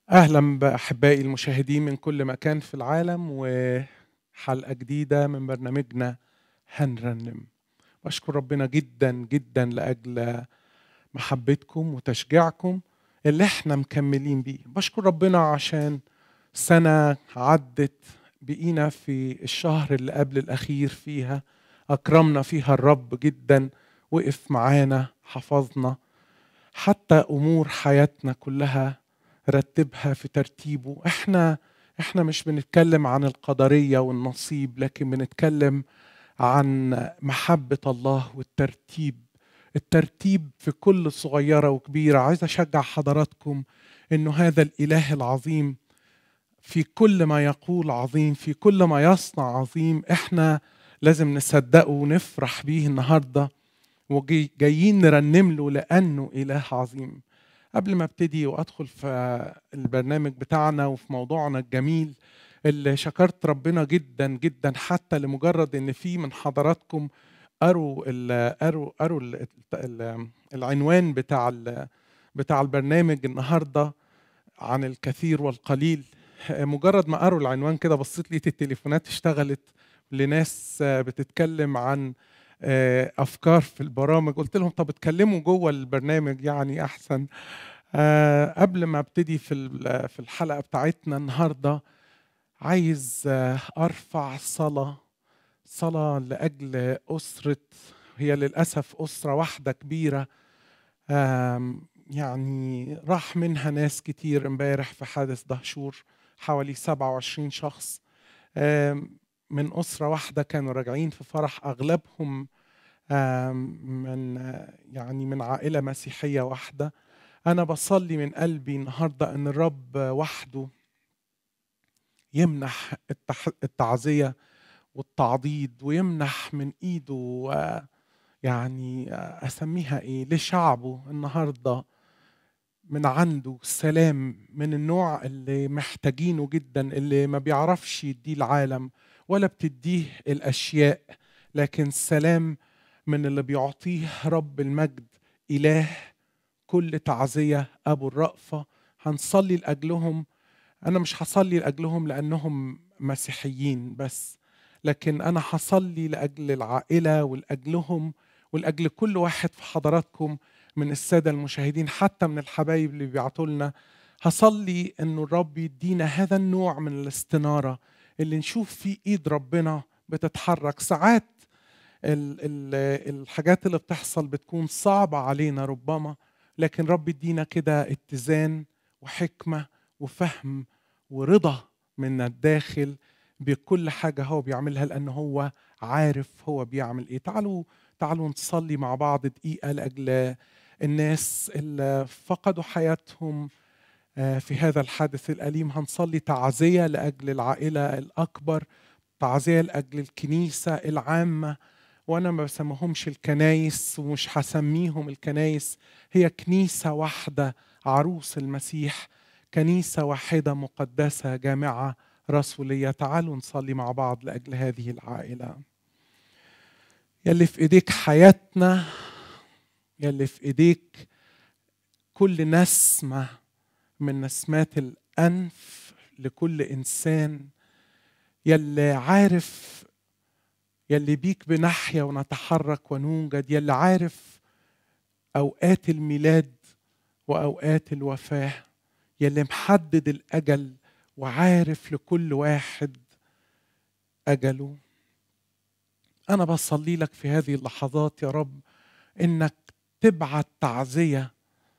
اهلا باحبائي المشاهدين من كل مكان في العالم وحلقه جديده من برنامجنا هنرنم بشكر ربنا جدا جدا لاجل محبتكم وتشجيعكم اللي احنا مكملين بيه بشكر ربنا عشان سنه عدت بقينا في الشهر اللي قبل الاخير فيها اكرمنا فيها الرب جدا وقف معانا حفظنا حتى امور حياتنا كلها رتبها في ترتيبه احنا احنا مش بنتكلم عن القدريه والنصيب لكن بنتكلم عن محبه الله والترتيب الترتيب في كل صغيره وكبيره عايز اشجع حضراتكم انه هذا الاله العظيم في كل ما يقول عظيم في كل ما يصنع عظيم احنا لازم نصدقه ونفرح بيه النهارده وجايين نرنم له لانه اله عظيم قبل ما ابتدي وادخل في البرنامج بتاعنا وفي موضوعنا الجميل اللي شكرت ربنا جدا جدا حتى لمجرد ان في من حضراتكم قروا ال قروا قروا ال ال العنوان بتاع بتاع البرنامج النهارده عن الكثير والقليل مجرد ما قروا العنوان كده بصيت لقيت التليفونات اشتغلت لناس بتتكلم عن افكار في البرامج قلت لهم طب اتكلموا جوه البرنامج يعني احسن أه قبل ما ابتدي في في الحلقه بتاعتنا النهارده عايز ارفع صلاه صلاه لاجل اسره هي للاسف اسره واحده كبيره يعني راح منها ناس كتير امبارح في حادث دهشور حوالي 27 شخص من أسرة واحدة كانوا راجعين في فرح أغلبهم من يعني من عائلة مسيحية واحدة أنا بصلي من قلبي النهاردة أن الرب وحده يمنح التعزية والتعضيد ويمنح من إيده يعني أسميها إيه لشعبه النهارده من عنده سلام من النوع اللي محتاجينه جدا اللي ما بيعرفش يديه العالم ولا بتديه الاشياء لكن سلام من اللي بيعطيه رب المجد اله كل تعزيه ابو الرأفه هنصلي لاجلهم انا مش هصلي لاجلهم لانهم مسيحيين بس لكن انا هصلي لاجل العائله ولاجلهم ولاجل كل واحد في حضراتكم من الساده المشاهدين حتى من الحبايب اللي بيبعتوا لنا هصلي انه الرب يدينا هذا النوع من الاستناره اللي نشوف فيه ايد ربنا بتتحرك ساعات ال ال الحاجات اللي بتحصل بتكون صعبة علينا ربما لكن رب يدينا كده اتزان وحكمة وفهم ورضا من الداخل بكل حاجة هو بيعملها لأنه هو عارف هو بيعمل إيه تعالوا تعالوا نصلي مع بعض دقيقة لأجل الناس اللي فقدوا حياتهم في هذا الحادث الأليم هنصلي تعزية لأجل العائلة الأكبر تعزية لأجل الكنيسة العامة وأنا ما بسميهمش الكنايس ومش هسميهم الكنايس هي كنيسة واحدة عروس المسيح كنيسة واحدة مقدسة جامعة رسولية تعالوا نصلي مع بعض لأجل هذه العائلة يلي في إيديك حياتنا يلي في إيديك كل نسمة من نسمات الأنف لكل إنسان يلي عارف يلي بيك بنحيا ونتحرك ونوجد يلي عارف أوقات الميلاد وأوقات الوفاة يلي محدد الأجل وعارف لكل واحد أجله أنا بصلي لك في هذه اللحظات يا رب إنك تبعت تعزية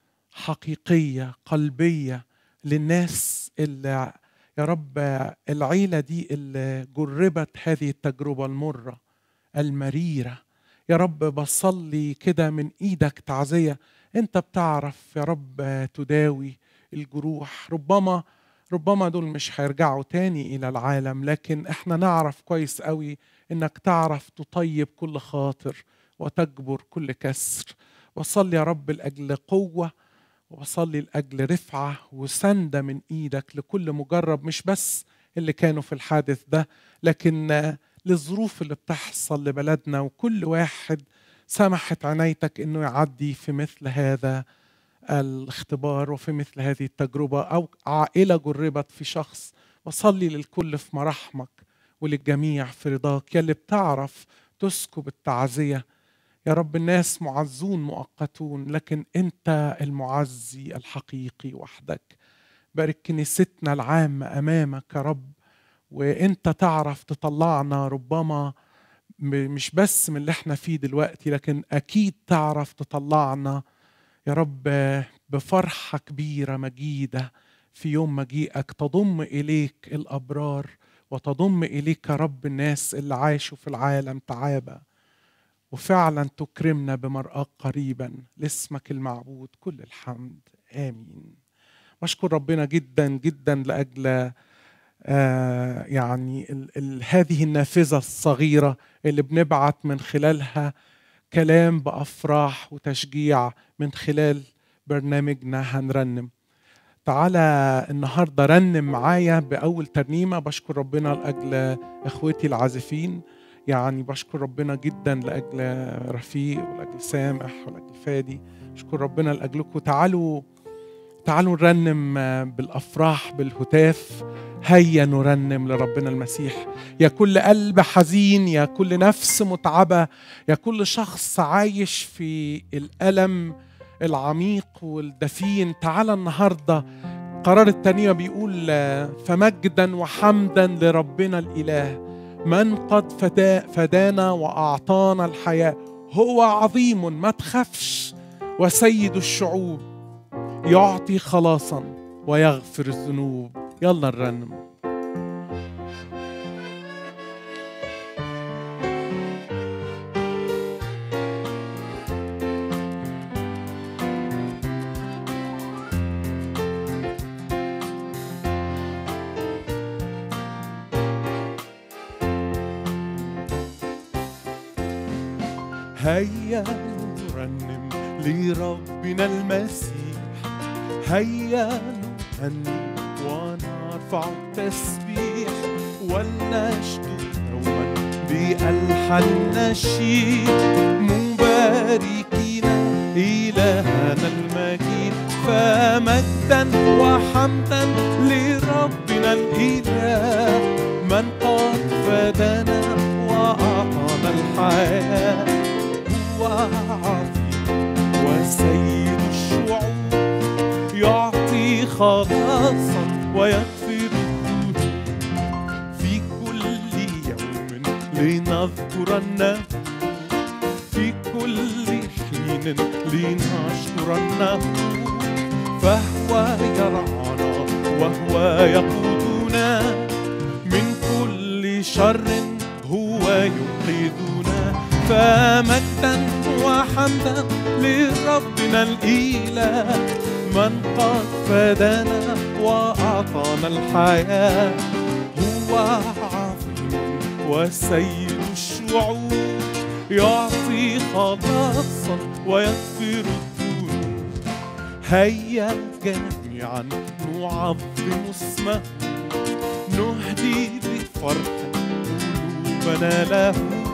حقيقية قلبية للناس اللي يا رب العيلة دي اللي جربت هذه التجربة المرة المريرة يا رب بصلي كده من ايدك تعزية انت بتعرف يا رب تداوي الجروح ربما ربما دول مش هيرجعوا تاني الى العالم لكن احنا نعرف كويس قوي انك تعرف تطيب كل خاطر وتجبر كل كسر وصلي يا رب لاجل قوه وصلي لاجل رفعه وسنده من ايدك لكل مجرب مش بس اللي كانوا في الحادث ده لكن للظروف اللي بتحصل لبلدنا وكل واحد سمحت عنايتك انه يعدي في مثل هذا الاختبار وفي مثل هذه التجربة أو عائلة جربت في شخص وصلي للكل في مراحمك وللجميع في رضاك يلي بتعرف تسكب التعزية يا رب الناس معزون مؤقتون لكن أنت المعزي الحقيقي وحدك بارك كنيستنا العامة أمامك يا رب وأنت تعرف تطلعنا ربما مش بس من اللي احنا فيه دلوقتي لكن أكيد تعرف تطلعنا يا رب بفرحة كبيرة مجيدة في يوم مجيئك تضم إليك الأبرار وتضم إليك يا رب الناس اللي عاشوا في العالم تعابة وفعلا تكرمنا بمرآك قريبا لاسمك المعبود كل الحمد آمين بشكر ربنا جدا جدا لأجل آه يعني ال ال هذه النافذة الصغيرة اللي بنبعت من خلالها كلام بأفراح وتشجيع من خلال برنامجنا هنرنم تعالى النهاردة رنم معايا بأول ترنيمة بشكر ربنا لأجل إخوتي العازفين يعني بشكر ربنا جدا لأجل رفيق ولأجل سامح ولأجل فادي بشكر ربنا لأجلكم تعالوا تعالوا نرنم بالافراح بالهتاف هيا نرنم لربنا المسيح يا كل قلب حزين يا كل نفس متعبه يا كل شخص عايش في الالم العميق والدفين تعال النهارده قرار التانية بيقول فمجدا وحمدا لربنا الإله من قد فدا فدانا وأعطانا الحياة هو عظيم ما تخافش وسيد الشعوب يعطي خلاصا ويغفر الذنوب يلا نرنم هيا نرنم لربنا المسيح هيا نهني ونرفع التسبيح ولنشدد دوما بألحان النشيد مباركين إلهنا المجيد فمجدا وحمدا لربنا الإله من قد فدانا وأعطانا الحياة هو عظيم وسيد الشعوب يعطي خلاصا ويغفر الذنوب في كل يوم لنذكرنه في كل حين لنشكرنه فهو يرعانا وهو يقودنا من كل شر هو ينقذنا فمجدا وحمدا لربنا الإله من قد فدانا وأعطانا الحياة هو عظيم وسيد الشعوب يعطي خلاصا ويغفر الذنوب هيا جميعا نعظم اسمه نهدي بفرح قلوبنا له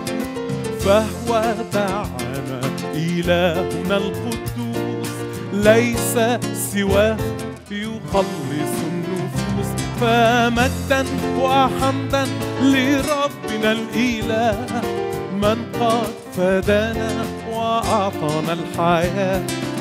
فهو دعانا إلهنا القدوس ليس سواه يخلص النفوس فمجدا وحمدا لربنا الإله من قد فدانا وأعطانا الحياة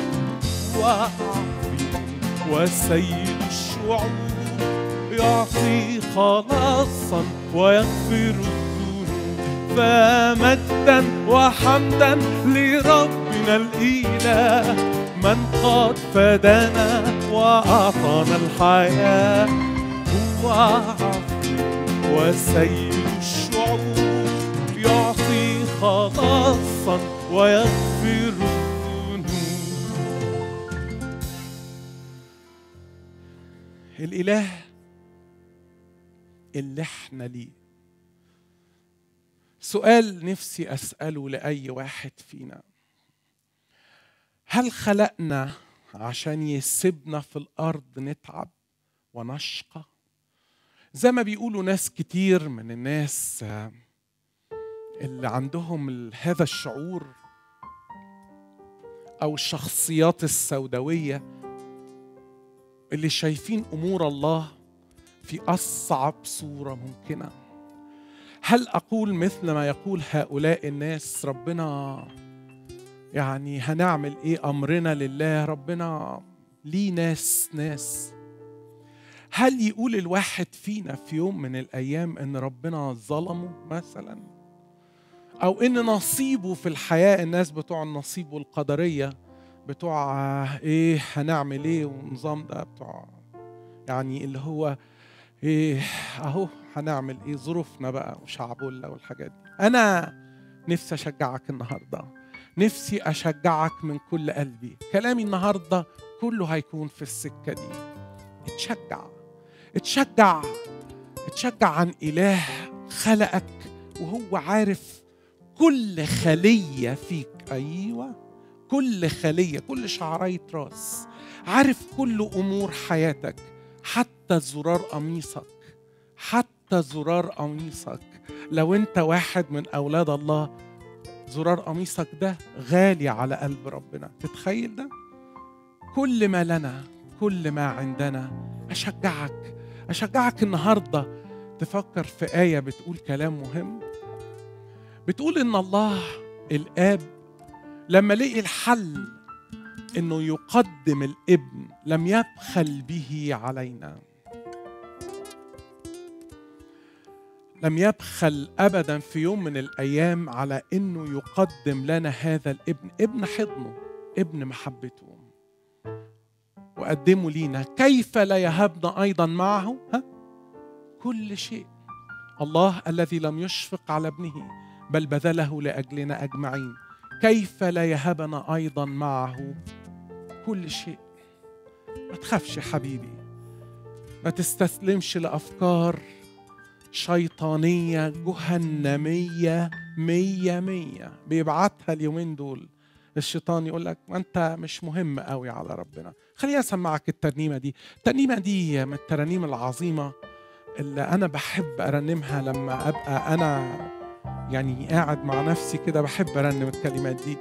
وعظيم وسيد الشعوب يعطي خلاصا ويغفر الذنوب فمجدا وحمدا لربنا الإله من قد فدانا وأعطانا الحياة هو عظيم وسيد الشعوب يعطي خلاصا ويغفر الذنوب الإله اللي احنا ليه سؤال نفسي أسأله لأي واحد فينا هل خلقنا عشان يسيبنا في الأرض نتعب ونشقى زي ما بيقولوا ناس كتير من الناس اللي عندهم هذا الشعور او الشخصيات السوداويه اللي شايفين امور الله في اصعب صوره ممكنه هل اقول مثل ما يقول هؤلاء الناس ربنا يعني هنعمل ايه امرنا لله ربنا ليه ناس ناس هل يقول الواحد فينا في يوم من الايام ان ربنا ظلمه مثلا او ان نصيبه في الحياه الناس بتوع النصيب والقدريه بتوع ايه هنعمل ايه والنظام ده بتوع يعني اللي هو ايه اهو هنعمل ايه ظروفنا بقى وشعبولة والحاجات دي انا نفسي اشجعك النهارده نفسي اشجعك من كل قلبي كلامي النهارده كله هيكون في السكه دي اتشجع اتشجع اتشجع عن اله خلقك وهو عارف كل خليه فيك ايوه كل خليه كل شعريه راس عارف كل امور حياتك حتى زرار قميصك حتى زرار قميصك لو انت واحد من اولاد الله زرار قميصك ده غالي على قلب ربنا تتخيل ده كل ما لنا كل ما عندنا اشجعك اشجعك النهارده تفكر في ايه بتقول كلام مهم بتقول ان الله الاب لما لقي الحل انه يقدم الابن لم يبخل به علينا لم يبخل ابدا في يوم من الايام على انه يقدم لنا هذا الابن ابن حضنه ابن محبته وقدمه لينا كيف لا يهبنا ايضا معه ها؟ كل شيء الله الذي لم يشفق على ابنه بل بذله لاجلنا اجمعين كيف لا يهبنا ايضا معه كل شيء ما تخافش يا حبيبي ما تستسلمش لافكار شيطانية جهنمية مية مية بيبعتها اليومين دول الشيطان يقول لك ما انت مش مهم قوي على ربنا خليني اسمعك الترنيمة دي الترنيمة دي من الترانيم العظيمة اللي انا بحب ارنمها لما ابقى انا يعني قاعد مع نفسي كده بحب ارنم الكلمات دي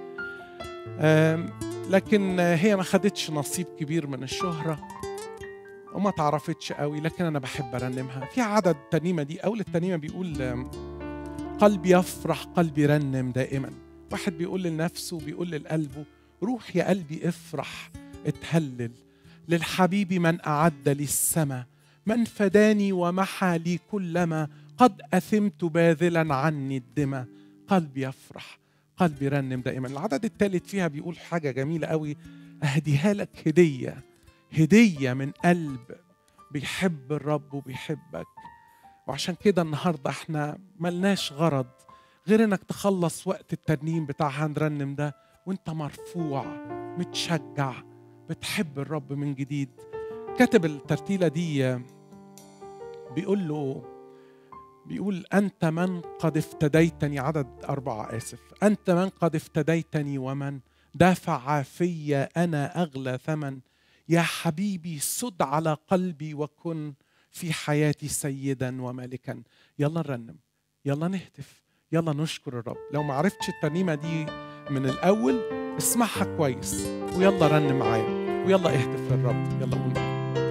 لكن هي ما خدتش نصيب كبير من الشهره وما تعرفتش قوي لكن انا بحب ارنمها في عدد الترنيمه دي اول الترنيمه بيقول قلبي يفرح قلبي رنم دائما واحد بيقول لنفسه بيقول لقلبه روح يا قلبي افرح اتهلل للحبيب من اعد لي السما من فداني ومحى لي كلما قد اثمت باذلا عني الدمى قلبي يفرح قلبي رنم دائما العدد الثالث فيها بيقول حاجه جميله قوي اهديها لك هديه هدية من قلب بيحب الرب وبيحبك وعشان كده النهاردة احنا ملناش غرض غير انك تخلص وقت الترنيم بتاع هنرنم ده وانت مرفوع متشجع بتحب الرب من جديد كاتب الترتيلة دي بيقول له بيقول أنت من قد افتديتني عدد أربعة آسف أنت من قد افتديتني ومن دفع في أنا أغلى ثمن يا حبيبي سد على قلبي وكن في حياتي سيدا وملكا يلا نرنم يلا نهتف يلا نشكر الرب لو ما عرفتش الترنيمه دي من الاول اسمعها كويس ويلا رنم معايا ويلا اهتف للرب يلا قول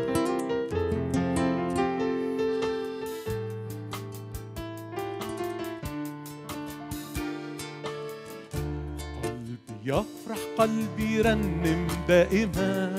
قلبي يفرح قلبي رنم دائما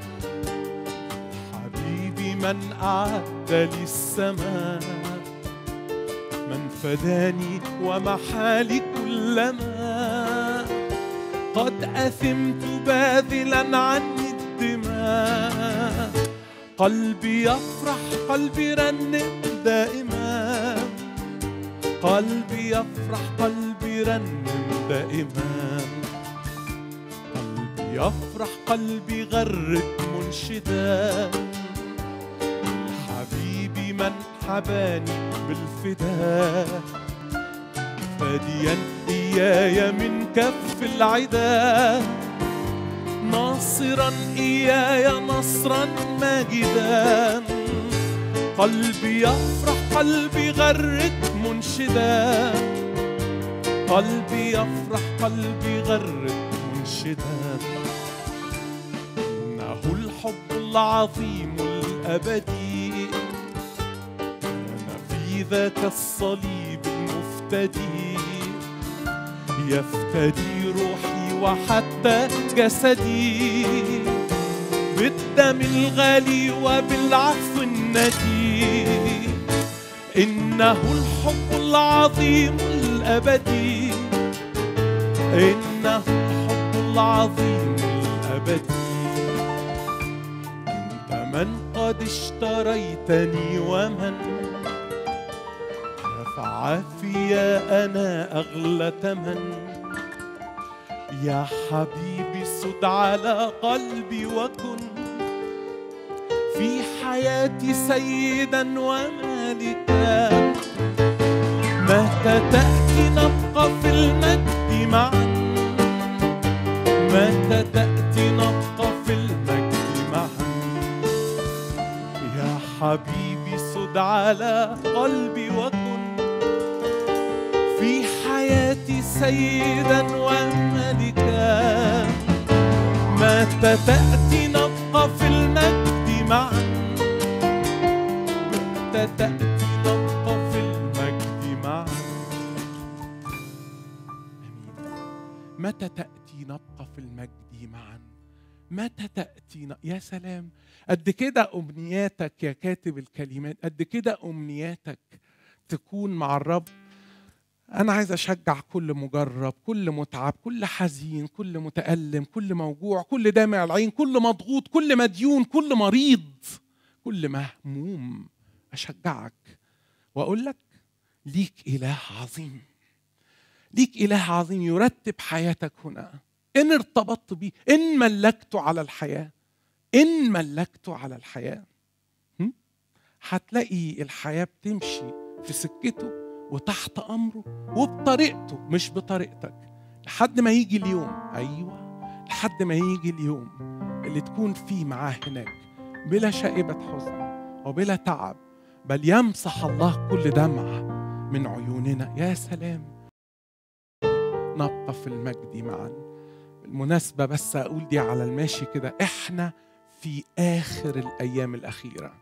من أعد لي السماء من فداني ومحالي كلما قد أثمت باذلا عني الدماء قلبي يفرح قلبي رنم دائما قلبي يفرح قلبي رنم دائما قلبي يفرح قلبي غرد منشدا من حباني بالفداء فاديا إياي من كف العدا ناصرا إياي نصرا ماجدا قلبي يفرح قلبي غرد منشدا قلبي يفرح قلبي غرد الشداد إنه الحب العظيم الأبدي كان في ذاك الصليب المفتدي يفتدي روحي وحتى جسدي بالدم الغالي وبالعفو الندي إنه الحب العظيم الأبدي إنه الحب العظيم الأبدي أنت من قد اشتريتني ومن دفع في أنا أغلى ثمن يا حبيبي سد على قلبي وكن في حياتي سيدا ومالكا متى تأتي نبقى في المجد معا متى تأتي نبقى في المجد معا يا حبيبي سد على قلبي وكن في حياتي سيدا وملكا متى تأتي نبقى في المجد معا متى تأتي نبقى في المجد معا أمين متى تأتي نبقى في المجد معا متى تأتي ن... يا سلام قد كده أمنياتك يا كاتب الكلمات قد كده أمنياتك تكون مع الرب أنا عايز أشجع كل مجرب كل متعب كل حزين كل متألم كل موجوع كل دامع العين كل مضغوط كل مديون كل مريض كل مهموم أشجعك وأقول لك ليك إله عظيم ليك إله عظيم يرتب حياتك هنا إن ارتبطت بيه إن ملكته على الحياة إن ملكته على الحياة هم؟ هتلاقي الحياة بتمشي في سكته وتحت امره وبطريقته مش بطريقتك لحد ما يجي اليوم ايوه لحد ما يجي اليوم اللي تكون فيه معاه هناك بلا شائبه حزن وبلا تعب بل يمسح الله كل دمعه من عيوننا يا سلام نبقى في المجد معا بالمناسبة بس أقول دي على الماشي كده إحنا في آخر الأيام الأخيرة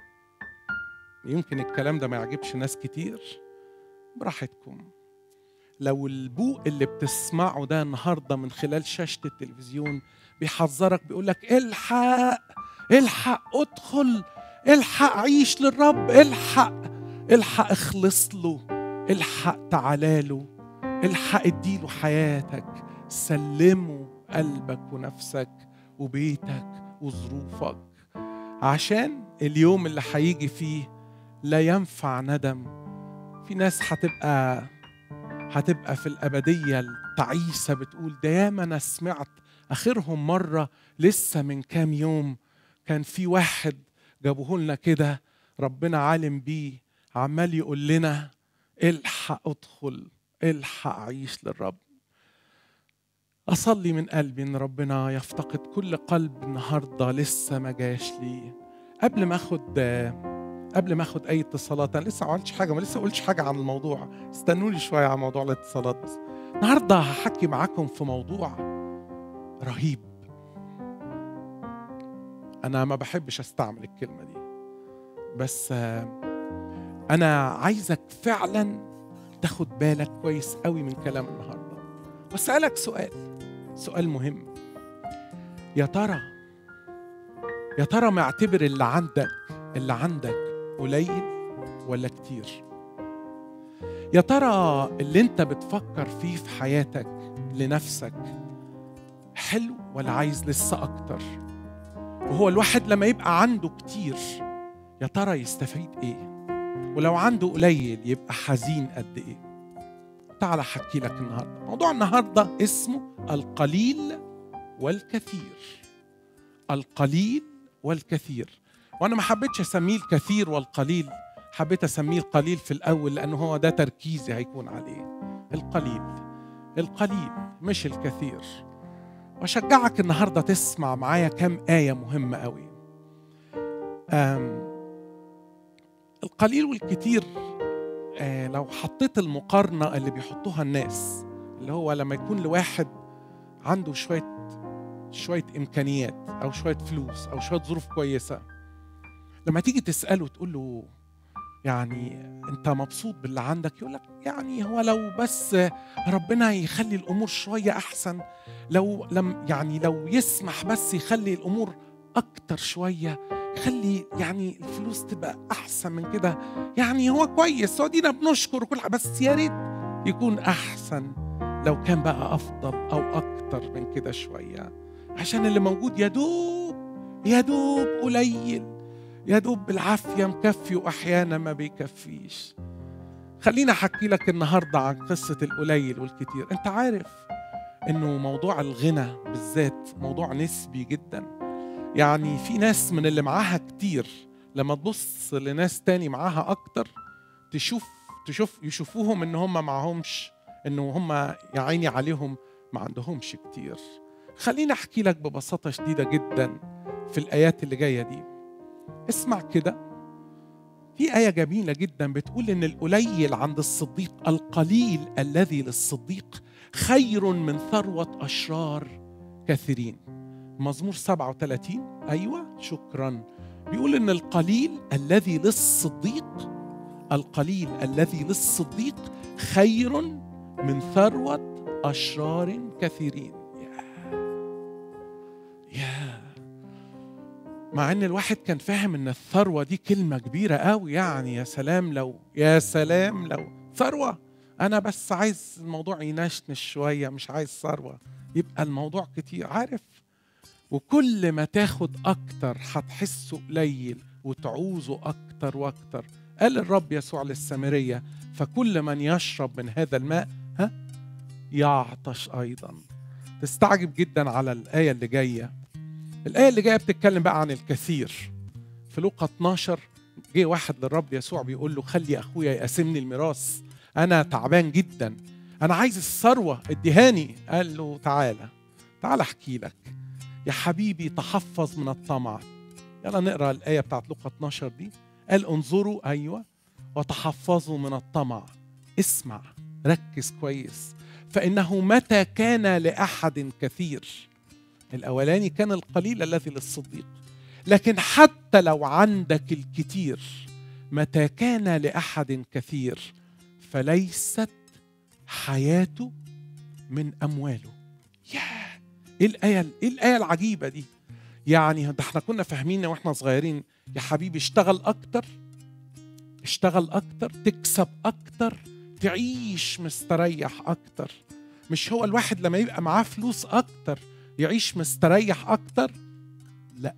يمكن الكلام ده ما يعجبش ناس كتير براحتكم لو البوق اللي بتسمعه ده النهارده من خلال شاشه التلفزيون بيحذرك بيقول لك الحق الحق ادخل الحق عيش للرب الحق الحق اخلص له الحق تعالى له الحق اديله حياتك سلمه قلبك ونفسك وبيتك وظروفك عشان اليوم اللي هيجي فيه لا ينفع ندم في ناس هتبقى هتبقى في الأبدية التعيسة بتقول ده ياما أنا سمعت آخرهم مرة لسه من كام يوم كان في واحد جابوه لنا كده ربنا عالم بيه عمال يقول لنا الحق ادخل الحق عيش للرب أصلي من قلبي إن ربنا يفتقد كل قلب النهاردة لسه ما جاش ليه قبل ما أخد قبل ما اخد اي اتصالات انا لسه ما عملتش حاجه ما لسه قلتش حاجه عن الموضوع استنوا لي شويه عن موضوع الاتصالات بس النهارده هحكي معاكم في موضوع رهيب انا ما بحبش استعمل الكلمه دي بس انا عايزك فعلا تاخد بالك كويس قوي من كلام النهارده واسالك سؤال سؤال مهم يا ترى يا ترى معتبر اللي عندك اللي عندك قليل ولا كتير يا ترى اللي انت بتفكر فيه في حياتك لنفسك حلو ولا عايز لسه اكتر وهو الواحد لما يبقى عنده كتير يا ترى يستفيد ايه ولو عنده قليل يبقى حزين قد ايه تعال احكي لك النهارده موضوع النهارده اسمه القليل والكثير القليل والكثير وانا ما حبيتش اسميه الكثير والقليل حبيت اسميه القليل في الاول لانه هو ده تركيزي هيكون عليه القليل القليل مش الكثير واشجعك النهارده تسمع معايا كم ايه مهمه قوي القليل والكثير لو حطيت المقارنه اللي بيحطوها الناس اللي هو لما يكون لواحد عنده شويه شويه امكانيات او شويه فلوس او شويه ظروف كويسه لما تيجي تساله تقول له يعني انت مبسوط باللي عندك يقول لك يعني هو لو بس ربنا يخلي الامور شويه احسن لو لم يعني لو يسمح بس يخلي الامور اكتر شويه يخلي يعني الفلوس تبقى احسن من كده يعني هو كويس ودينا بنشكر كل بس يا ريت يكون احسن لو كان بقى افضل او اكتر من كده شويه عشان اللي موجود يا دوب يا دوب قليل يا دوب بالعافيه مكفي واحيانا ما بيكفيش خليني احكي لك النهارده عن قصه القليل والكتير انت عارف انه موضوع الغنى بالذات موضوع نسبي جدا يعني في ناس من اللي معاها كتير لما تبص لناس تاني معاها اكتر تشوف تشوف يشوفوهم ان هم معهمش انه هم يا عيني عليهم ما عندهمش كتير خليني احكي لك ببساطه شديده جدا في الايات اللي جايه دي اسمع كده في آية جميلة جدا بتقول إن القليل عند الصديق القليل الذي للصديق خير من ثروة أشرار كثيرين مزمور 37 أيوة شكرا بيقول إن القليل الذي للصديق القليل الذي للصديق خير من ثروة أشرار كثيرين يا مع ان الواحد كان فاهم ان الثروه دي كلمه كبيره قوي يعني يا سلام لو يا سلام لو ثروه انا بس عايز الموضوع ينشنش شويه مش عايز ثروه يبقى الموضوع كتير عارف وكل ما تاخد اكتر هتحسه قليل وتعوزه اكتر واكتر قال الرب يسوع للسامريه فكل من يشرب من هذا الماء ها يعطش ايضا تستعجب جدا على الايه اللي جايه الآية اللي جاية بتتكلم بقى عن الكثير في لوقا 12 جه واحد للرب يسوع بيقول له خلي أخويا يقاسمني الميراث أنا تعبان جدا أنا عايز الثروة اديهاني قال له تعالى تعالى أحكي لك يا حبيبي تحفظ من الطمع يلا نقرا الآية بتاعت لوقا 12 دي قال انظروا أيوة وتحفظوا من الطمع اسمع ركز كويس فإنه متى كان لأحد كثير الأولاني كان القليل الذي للصديق لكن حتى لو عندك الكثير متى كان لأحد كثير فليست حياته من أمواله يا إيه الآية إيه الآية العجيبة دي يعني ده احنا كنا فاهمين واحنا صغيرين يا حبيبي اشتغل أكتر اشتغل أكتر تكسب أكتر تعيش مستريح أكتر مش هو الواحد لما يبقى معاه فلوس أكتر يعيش مستريح اكتر لا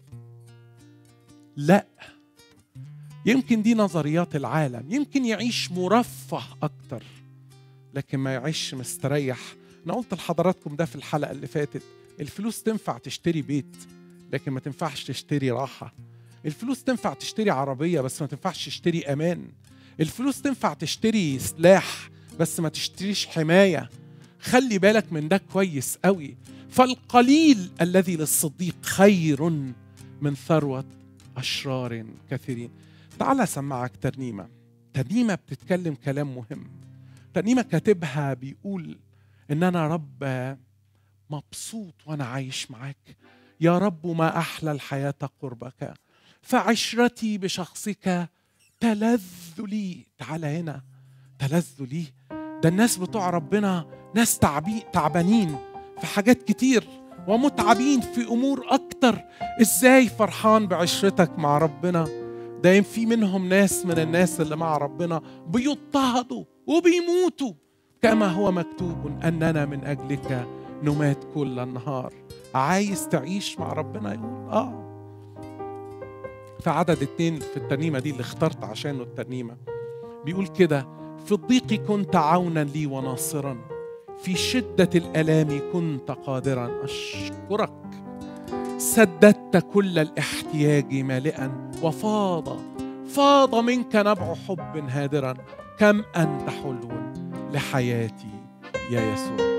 لا يمكن دي نظريات العالم يمكن يعيش مرفه اكتر لكن ما يعيش مستريح انا قلت لحضراتكم ده في الحلقه اللي فاتت الفلوس تنفع تشتري بيت لكن ما تنفعش تشتري راحه الفلوس تنفع تشتري عربيه بس ما تنفعش تشتري امان الفلوس تنفع تشتري سلاح بس ما تشتريش حمايه خلي بالك من ده كويس قوي فالقليل الذي للصديق خير من ثروة أشرار كثيرين تعال أسمعك ترنيمة ترنيمة بتتكلم كلام مهم ترنيمة كاتبها بيقول إن أنا رب مبسوط وأنا عايش معاك يا رب ما أحلى الحياة قربك فعشرتي بشخصك تلذ لي تعال هنا تلذ لي ده الناس بتوع ربنا ناس تعبي تعبانين في حاجات كتير ومتعبين في امور اكتر ازاي فرحان بعشرتك مع ربنا ده في منهم ناس من الناس اللي مع ربنا بيضطهدوا وبيموتوا كما هو مكتوب اننا من اجلك نمات كل النهار عايز تعيش مع ربنا يقول اه في عدد اتنين في الترنيمه دي اللي اخترت عشانه الترنيمه بيقول كده في الضيق كنت عونا لي وناصرا في شدة الآلام كنت قادرا أشكرك سددت كل الاحتياج مالئا وفاض فاض منك نبع حب هادرا كم أنت حلو لحياتي يا يسوع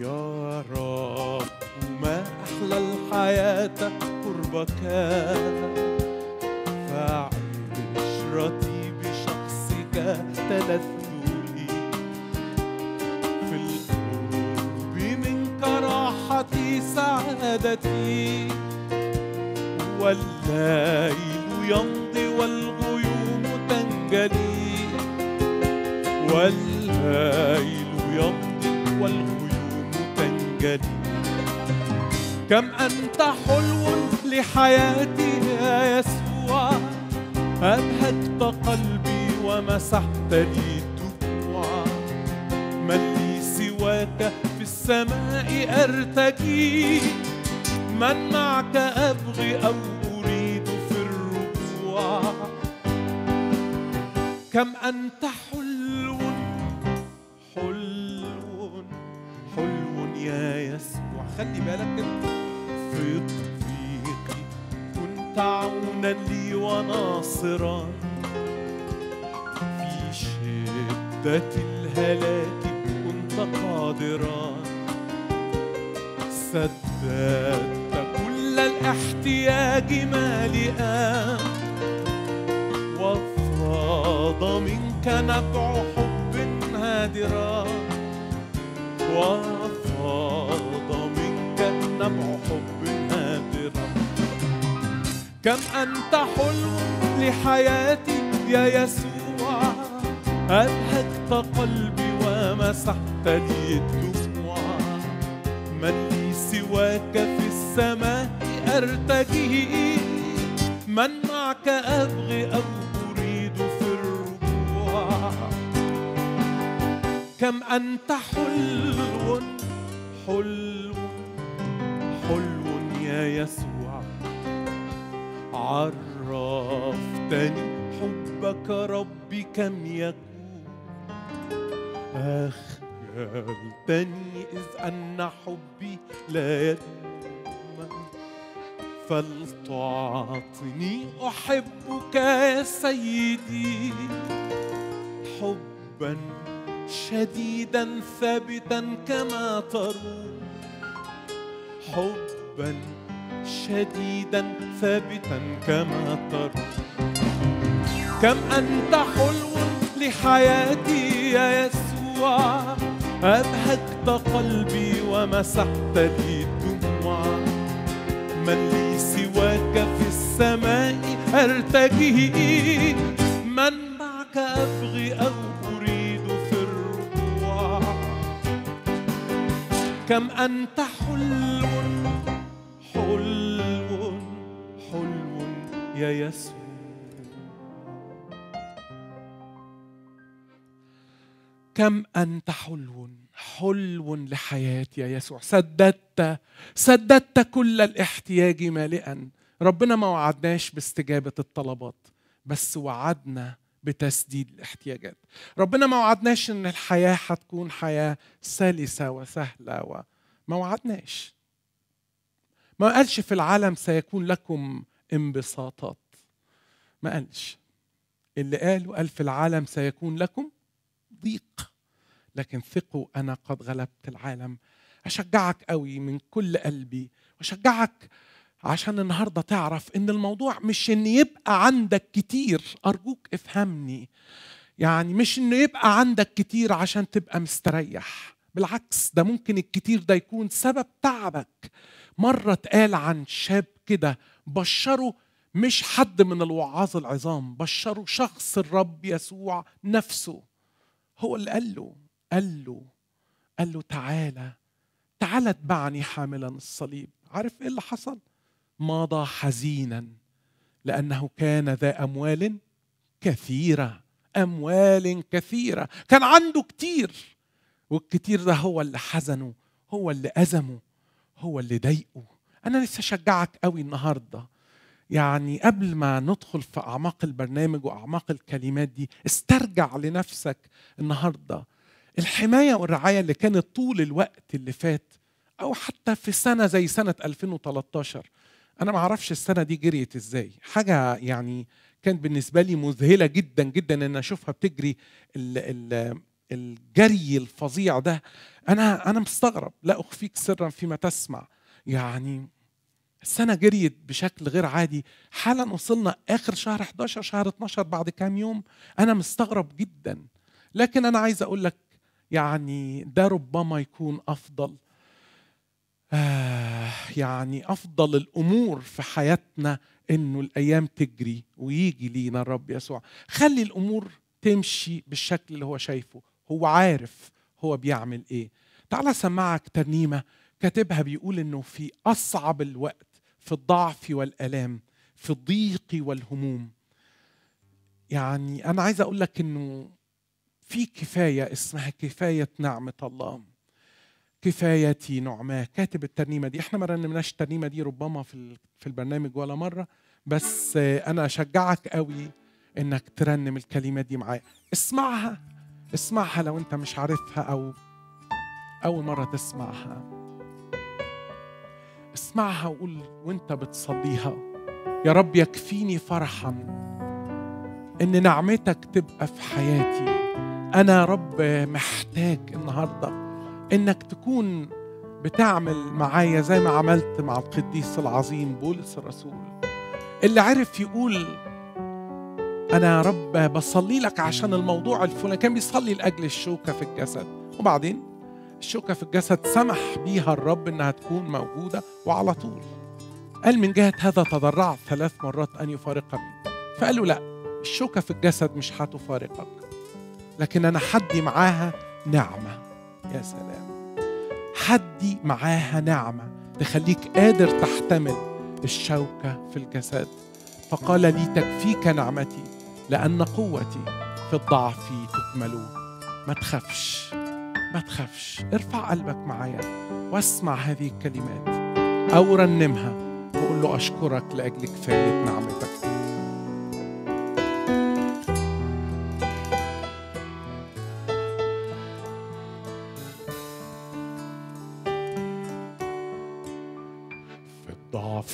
يا رب ما أحلى الحياة قربك فعشرتي بشخصك تلذ لي في القرب منك راحتي سعادتي والليل يمضي والغيوم تنجلي والليل يمضي والغيوم تنجلي كم أنت حلو لحياتي يا يسوع أبهجت قلبي ومسحت لي الدموع من لي سواك في السماء أرتجي من معك أبغي أو أريد في الرجوع كم أنت حلو حلو حلو يا يسوع خلي بالك انت في ضيقي كنت عونا لي وناصرا في شدة الهلاك كنت قادرا سددت كل الاحتياج مالئا وفاض منك نبع حب هادرا وفاض منك نبع حب هادرا كم أنت حلو لحياتي يا يسوع أبهجت قلبي ومسحت لي الدموع من لي سواك في السماء أرتجي من معك أبغي أو أريد في الرجوع كم أنت حلو حلو حلو يا يسوع عرفتني حبك ربي كم يكون أخجلتني إذ أن حبي لا يدوم فلتعطني أحبك يا سيدي حبا شديدا ثابتا كما تروم حبا شديدا ثابتا كما تروم كم أنت حلو لحياتي يا يسوع أبهجت قلبي ومسحت لي الدموع من لي سواك في السماء أرتجي من معك أبغي أو أريد في الرجوع كم أنت حلو حلو حلو يا يسوع كم أنت حلو حلو لحياتي يا يسوع سددت سددت كل الاحتياج مالئا ربنا ما وعدناش باستجابة الطلبات بس وعدنا بتسديد الاحتياجات ربنا ما وعدناش ان الحياة هتكون حياة سلسة وسهلة وما وعدناش ما قالش في العالم سيكون لكم انبساطات ما قالش اللي قاله قال في العالم سيكون لكم ضيق لكن ثقوا انا قد غلبت العالم اشجعك قوي من كل قلبي واشجعك عشان النهارده تعرف ان الموضوع مش ان يبقى عندك كتير ارجوك افهمني يعني مش انه يبقى عندك كتير عشان تبقى مستريح بالعكس ده ممكن الكتير ده يكون سبب تعبك مرة اتقال عن شاب كده بشره مش حد من الوعاظ العظام بشره شخص الرب يسوع نفسه هو اللي قال له قال له قال له تعالى تعالى اتبعني حاملا الصليب عارف ايه اللي حصل مضى حزينا لانه كان ذا اموال كثيره اموال كثيره كان عنده كتير والكتير ده هو اللي حزنه هو اللي أزمه هو اللي ضايقه أنا لسه أشجعك قوي النهاردة يعني قبل ما ندخل في أعماق البرنامج وأعماق الكلمات دي استرجع لنفسك النهاردة الحماية والرعاية اللي كانت طول الوقت اللي فات أو حتى في سنة زي سنة 2013 أنا ما أعرفش السنة دي جريت إزاي حاجة يعني كانت بالنسبة لي مذهلة جدا جدا إن أشوفها بتجري ال ال الجري الفظيع ده انا انا مستغرب لا اخفيك سرا فيما تسمع يعني السنة جريت بشكل غير عادي حالا وصلنا آخر شهر 11 شهر 12 بعد كام يوم أنا مستغرب جدا لكن أنا عايز أقول لك يعني ده ربما يكون أفضل آه يعني أفضل الأمور في حياتنا إنه الأيام تجري ويجي لينا الرب يسوع خلي الأمور تمشي بالشكل اللي هو شايفه هو عارف هو بيعمل إيه تعال سمعك ترنيمة كاتبها بيقول إنه في أصعب الوقت في الضعف والالام في الضيق والهموم يعني انا عايز اقول لك انه في كفايه اسمها كفايه نعمه الله كفايتي نعماه كاتب الترنيمه دي احنا ما رنمناش الترنيمه دي ربما في في البرنامج ولا مره بس انا اشجعك قوي انك ترنم الكلمه دي معايا اسمعها اسمعها لو انت مش عارفها او اول مره تسمعها اسمعها وقول وانت بتصليها يا رب يكفيني فرحا ان نعمتك تبقى في حياتي انا يا رب محتاج النهارده انك تكون بتعمل معايا زي ما عملت مع القديس العظيم بولس الرسول اللي عرف يقول انا يا رب بصلي لك عشان الموضوع الفلاني كان بيصلي لاجل الشوكه في الجسد وبعدين الشوكة في الجسد سمح بيها الرب إنها تكون موجودة وعلى طول قال من جهة هذا تضرعت ثلاث مرات أن يفارقني فقال له لا الشوكة في الجسد مش هتفارقك لكن أنا حدي معاها نعمة يا سلام حدي معاها نعمة تخليك قادر تحتمل الشوكة في الجسد فقال لي تكفيك نعمتي لأن قوتي في الضعف تكمل ما تخافش ما تخافش ارفع قلبك معايا واسمع هذه الكلمات او رنمها وقول له اشكرك لاجل كفايه نعمتك في الضعف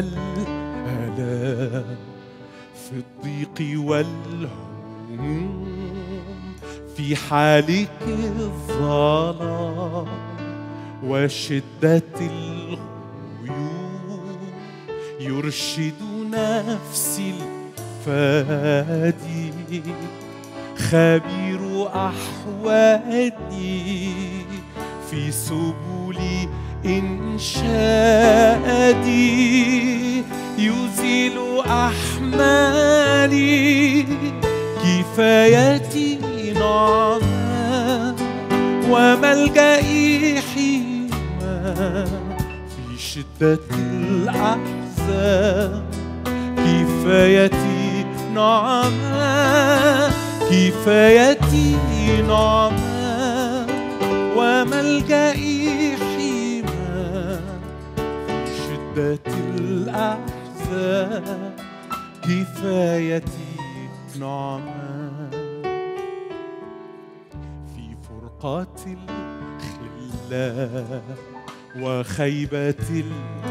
والآلام في الضيق والهموم في حالك الظلام وشدة الغيوم يرشد نفسي الفادي خبير أحوالي في سبل إنشادي يزيل أحمالي كفايتي نعمة وملجئي حيما في شدة الأحزان كفايتي نعمة كفايتي نعمة وملجئي حيما في شدة الأحزان كفايتي نعمه فرقات الخلة وخيبة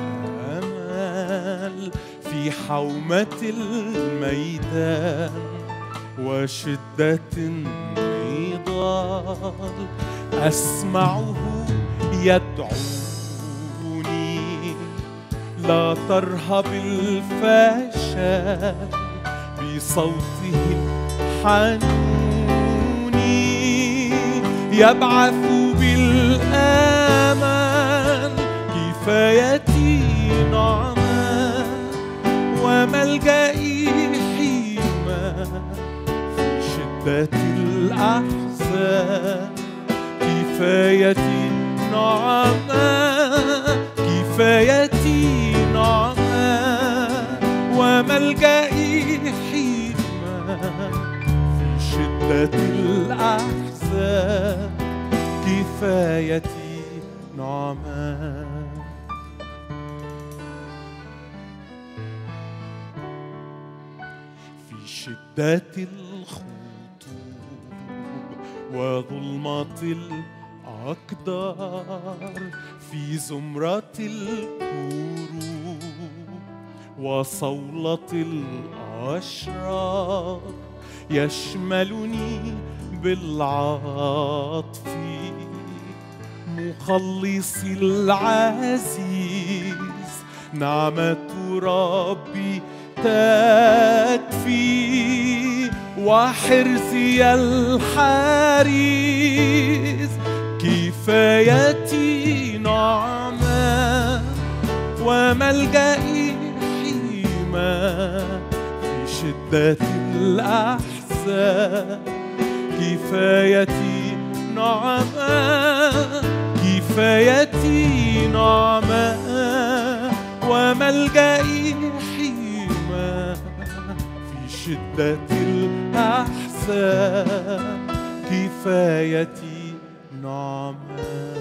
الأمل في حومة الميدان وشدة النضال أسمعه يدعوني لا ترهب الفشل بصوته الحنون يبعث بالآمل كفايتي نعمة وملجئي حيما في شدة الأحزان كفايتي نعمة كفايتي نعمة وملجئي حيما في شدة الأحزان كفايتي نعمة في شدة الخطوب وظلمة الأقدار في زمرة الكروب وصولة الأشرار يشملني بالعطف مخلصي العزيز نعمة ربي تكفي وحرزي الحريز كفايتي نعمة وملجئي حيمة في شدة الأحزان كفايتي نعمة كفايتي نعمة وملجئي حيمة في شدة الأحزان كفايتي نعمة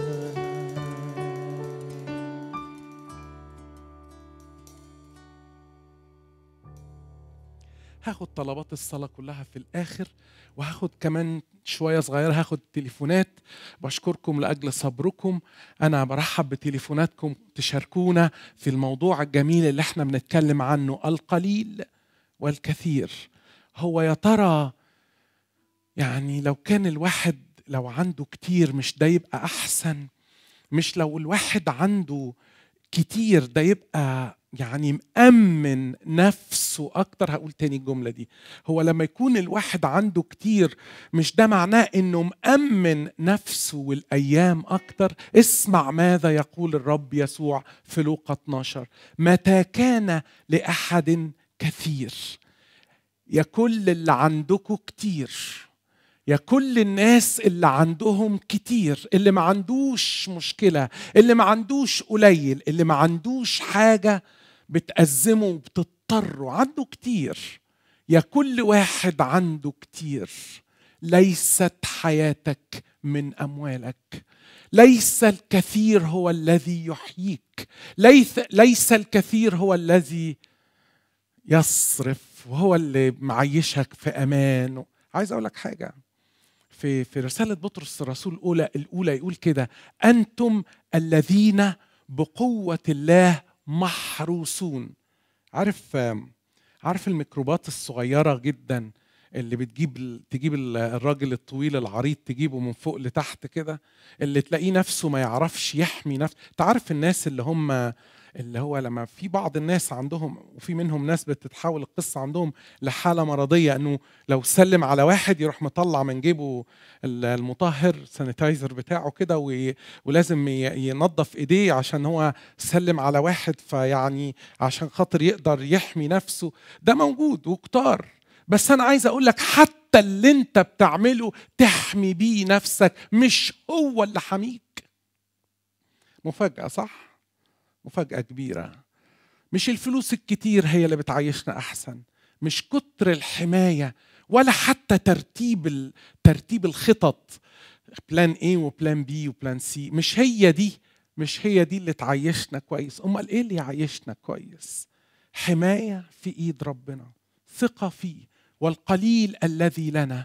هاخد طلبات الصلاة كلها في الآخر وهاخد كمان شوية صغيرة هاخد تليفونات بشكركم لأجل صبركم أنا برحب بتليفوناتكم تشاركونا في الموضوع الجميل اللي احنا بنتكلم عنه القليل والكثير هو يا ترى يعني لو كان الواحد لو عنده كتير مش ده يبقى أحسن مش لو الواحد عنده كتير ده يبقى يعني مأمن نفسه أكتر هقول تاني الجملة دي هو لما يكون الواحد عنده كتير مش ده معناه إنه مأمن نفسه والأيام أكتر اسمع ماذا يقول الرب يسوع في لوقا 12 متى كان لأحد كثير يا كل اللي عندكم كتير يا كل الناس اللي عندهم كتير اللي ما عندوش مشكلة اللي ما عندوش قليل اللي ما عندوش حاجة بتأزمه وبتضطره عنده كتير يا كل واحد عنده كتير ليست حياتك من أموالك ليس الكثير هو الذي يحييك ليس, ليس الكثير هو الذي يصرف وهو اللي معيشك في أمان عايز أقول لك حاجة في في رسالة بطرس الرسول الأولى الأولى يقول كده أنتم الذين بقوة الله محروسون عارف عارف الميكروبات الصغيرة جدا اللي بتجيب تجيب الراجل الطويل العريض تجيبه من فوق لتحت كده اللي تلاقيه نفسه ما يعرفش يحمي نفسه تعرف الناس اللي هم اللي هو لما في بعض الناس عندهم وفي منهم ناس بتتحول القصة عندهم لحالة مرضية انه لو سلم على واحد يروح مطلع من جيبه المطهر سانيتايزر بتاعه كده ولازم ينظف ايديه عشان هو سلم على واحد فيعني عشان خاطر يقدر يحمي نفسه ده موجود وكتار بس انا عايز اقول لك حتى اللي انت بتعمله تحمي بيه نفسك مش هو اللي حميك مفاجأة صح؟ مفاجأة كبيرة مش الفلوس الكتير هي اللي بتعيشنا أحسن مش كتر الحماية ولا حتى ترتيب ترتيب الخطط بلان A وبلان B وبلان C مش هي دي مش هي دي اللي تعيشنا كويس امال ايه اللي يعيشنا كويس حمايه في ايد ربنا ثقه فيه والقليل الذي لنا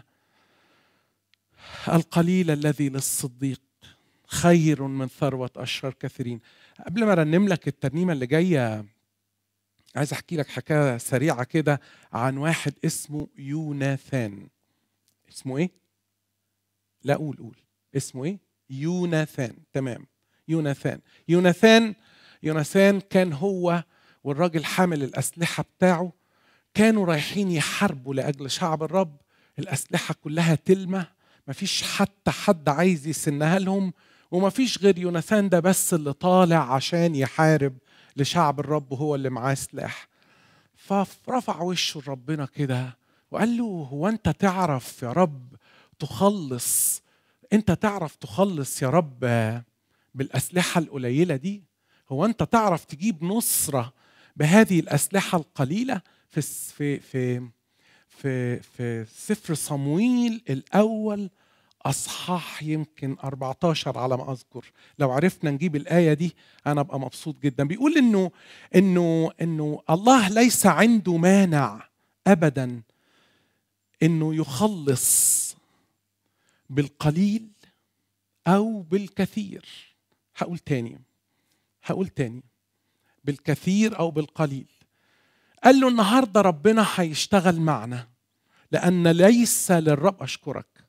القليل الذي للصديق خير من ثروة أشرار كثيرين قبل ما أرنم لك الترنيمة اللي جاية عايز أحكي لك حكاية سريعة كده عن واحد اسمه يوناثان اسمه إيه؟ لا قول قول اسمه إيه؟ يوناثان تمام يوناثان يوناثان يوناثان كان هو والراجل حامل الأسلحة بتاعه كانوا رايحين يحاربوا لأجل شعب الرب الأسلحة كلها تلمة مفيش حتى حد عايز يسنها لهم ومفيش غير يوناثان ده بس اللي طالع عشان يحارب لشعب الرب وهو اللي معاه سلاح فرفع وشه لربنا كده وقال له هو انت تعرف يا رب تخلص انت تعرف تخلص يا رب بالاسلحه القليله دي هو انت تعرف تجيب نصره بهذه الاسلحه القليله في في في في في سفر صمويل الاول اصحاح يمكن 14 على ما اذكر لو عرفنا نجيب الايه دي انا ابقى مبسوط جدا بيقول انه انه انه الله ليس عنده مانع ابدا انه يخلص بالقليل او بالكثير هقول تاني هقول تاني بالكثير او بالقليل قال له النهارده ربنا هيشتغل معنا لان ليس للرب اشكرك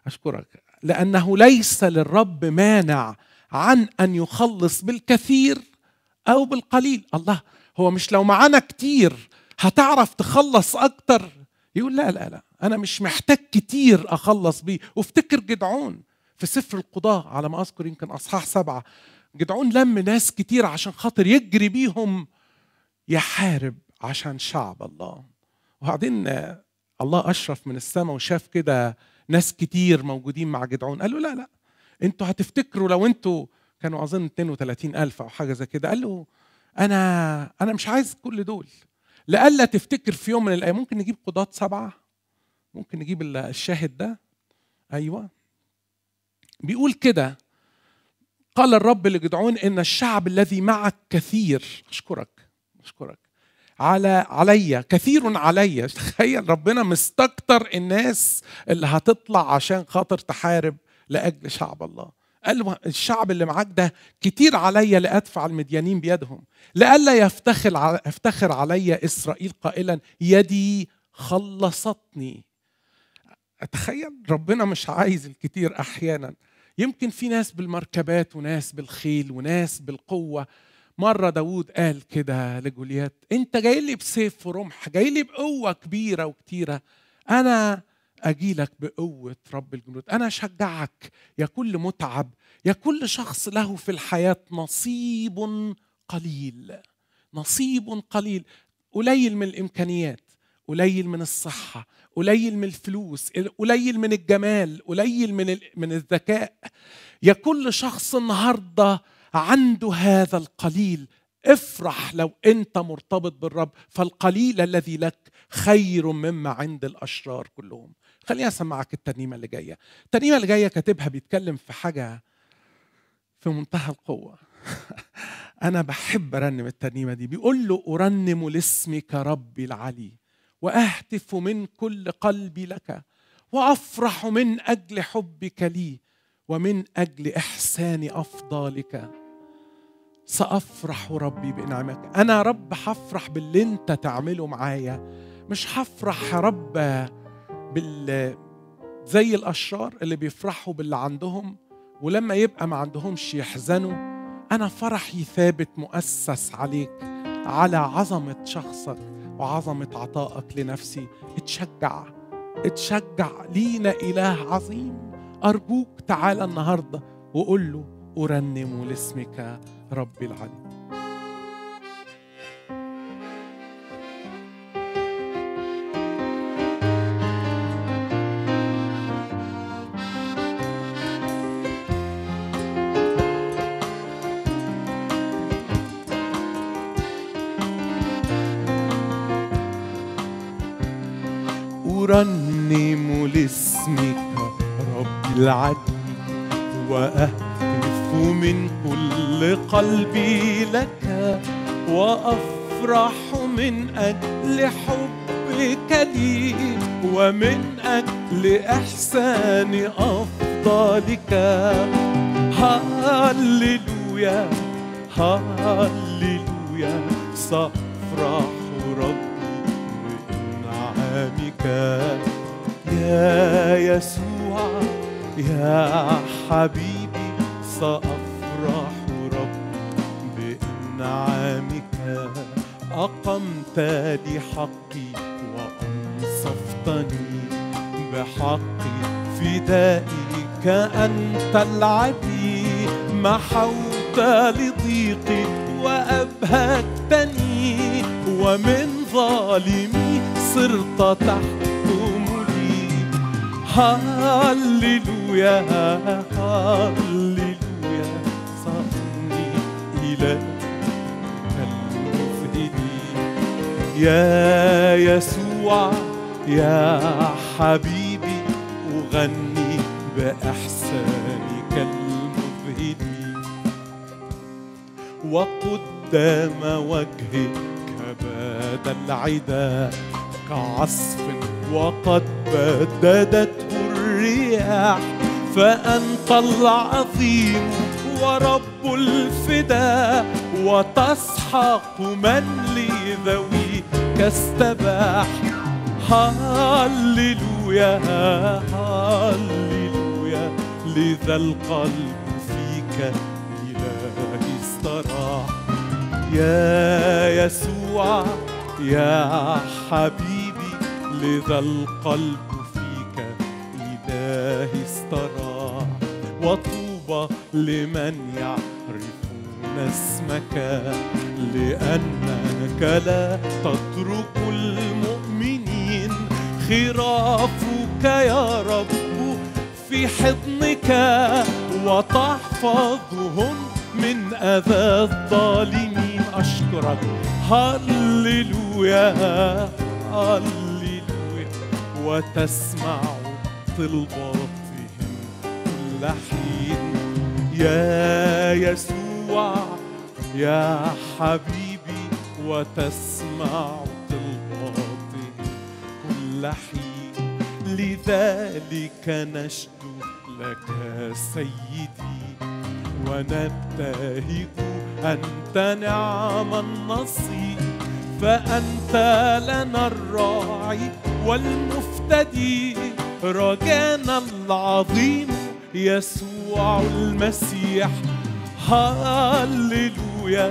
اشكرك لانه ليس للرب مانع عن ان يخلص بالكثير او بالقليل الله هو مش لو معانا كتير هتعرف تخلص اكتر يقول لا لا لا انا مش محتاج كتير اخلص بيه وافتكر جدعون في سفر القضاء على ما اذكر يمكن اصحاح سبعه جدعون لم ناس كتير عشان خاطر يجري بيهم يحارب عشان شعب الله وبعدين الله اشرف من السماء وشاف كده ناس كتير موجودين مع جدعون قال له لا لا انتوا هتفتكروا لو انتوا كانوا اظن 32 الف او حاجه زي كده قال له انا انا مش عايز كل دول لئلا تفتكر في يوم من الايام ممكن نجيب قضاة سبعه ممكن نجيب الشاهد ده ايوه بيقول كده قال الرب لجدعون ان الشعب الذي معك كثير اشكرك اشكرك على عليا كثير عليا تخيل ربنا مستكتر الناس اللي هتطلع عشان خاطر تحارب لاجل شعب الله قال له الشعب اللي معاك ده كتير عليا لادفع المديانين بيدهم لئلا يفتخر يفتخر علي اسرائيل قائلا يدي خلصتني اتخيل ربنا مش عايز الكتير احيانا يمكن في ناس بالمركبات وناس بالخيل وناس بالقوه مرة داود قال كده لجوليات انت جاي لي بسيف ورمح جاي لي بقوة كبيرة وكتيرة انا اجي لك بقوة رب الجنود انا اشجعك يا كل متعب يا كل شخص له في الحياة نصيب قليل نصيب قليل قليل من الامكانيات قليل من الصحة قليل من الفلوس قليل من الجمال قليل من من الذكاء يا كل شخص النهارده عنده هذا القليل افرح لو انت مرتبط بالرب فالقليل الذي لك خير مما عند الاشرار كلهم خليني اسمعك الترنيمه اللي جايه الترنيمه اللي جايه كاتبها بيتكلم في حاجه في منتهى القوه انا بحب ارنم الترنيمه دي بيقول له ارنم لاسمك ربي العلي واهتف من كل قلبي لك وافرح من اجل حبك لي ومن اجل احسان افضالك سافرح ربي بانعامك انا رب هفرح باللي انت تعمله معايا مش هفرح يا رب بال زي الاشرار اللي بيفرحوا باللي عندهم ولما يبقى ما عندهمش يحزنوا انا فرحي ثابت مؤسس عليك على عظمه شخصك وعظمه عطائك لنفسي اتشجع اتشجع لينا اله عظيم ارجوك تعالى النهارده وقول له ارنم لاسمك ربي العلي أرنم لاسمك ربي العدل وأهتف من كل قلبي لك وأفرح من أجل حبك لي ومن أجل إحسان أفضالك هللويا هللويا سأفرح ربي بإنعامك يا يسوع يا حبيبي سأفرح ربي بإنعامك أقمت لي حقي وأنصفتني بحقي فدائك أنت العدي محوت لضيقي وأبهجتني ومن ظالمي صرت تحكمني هللويا هللويا صرني إلى المفهدي يا يسوع يا حبيبي أغني بإحسانك المبهدي وقدام وجهك باد العدا كعصف وقد بددته الرياح فأنت العظيم ورب الفداء وتسحق من لذويك استباح هللويا هللويا لذا القلب فيك إلهي استراح يا يسوع يا حبيبي لذا القلب فيك إلهي استراح وطوبى لمن يعرفون اسمك لأنك لا تترك المؤمنين خرافك يا رب في حضنك وتحفظهم من أذى الظالمين أشكرك هللويا هللويا وتسمع طلباتهم كل حين يا يسوع يا حبيبي وتسمع طلباتهم كل حين لذلك نشدو لك سيدي ونبتهج أنت نعم النصير فأنت لنا الراعي والمفتدي رجانا العظيم يسوع المسيح هللويا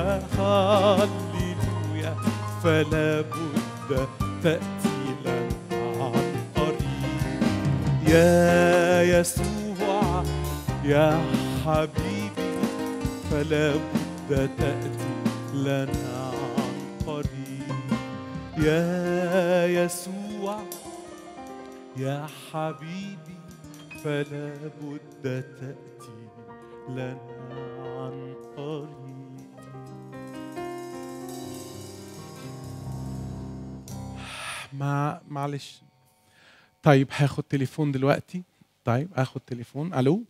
هللويا فلا بد تأتي لنا عن قريب يا يسوع يا حبيبي فلا بد تأتي لنا عن قريب يا يسوع يا حبيبي فلا بد تأتي لنا عن قريب ما معلش طيب هاخد تليفون دلوقتي طيب اخد تليفون الو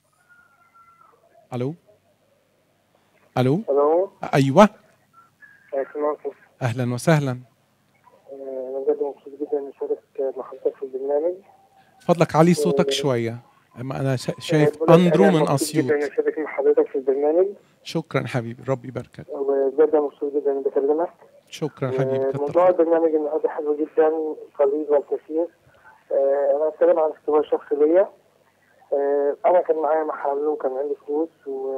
الو الو الو ايوه كمان اهلا وسهلا انا بجد مبسوط جدا اني اشارك مع حضرتك في البرنامج فضلك علي صوتك شويه اما انا شا- شايف بقول لك اندرو أنا من مبسوط اسيوط جدا اني اشارك مع حضرتك في البرنامج شكرا حبيبي ربي يباركك وبجد أنا مبسوط جدا اني بكلمك شكرا حبيبي كتر موضوع خيرك. البرنامج النهارده حلو جدا قليل والكثير آه، انا هتكلم عن اختبار شخصي ليا آه، انا كان معايا محل وكان عندي فلوس و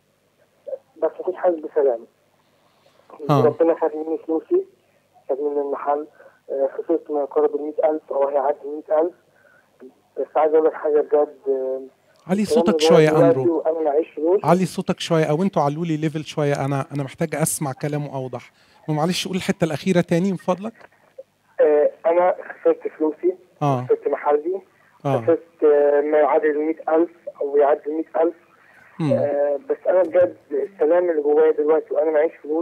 بس ما كنتش حاسس بسلام آه. ربنا خد مني فلوسي خد مني المحل آه، خسرت ما يقارب ال 100000 او هيعدي 100000 بس عايز اقول لك حاجه بجد آه، علي الكلام صوتك اللي شويه بقوله دلوقتي اندرو وانا معيش فلوس علي صوتك شويه او انتوا علوا لي ليفل شويه انا انا محتاج اسمع كلامه اوضح ومعلش قول الحته الاخيره تاني من فضلك آه، انا خسرت فلوسي اه خسرت محلي اه خسرت آه، ما يعادل 100000 او يعدي 100000 مم. آه، بس انا بجد السلام اللي جوايا دلوقتي وانا معيش فلوس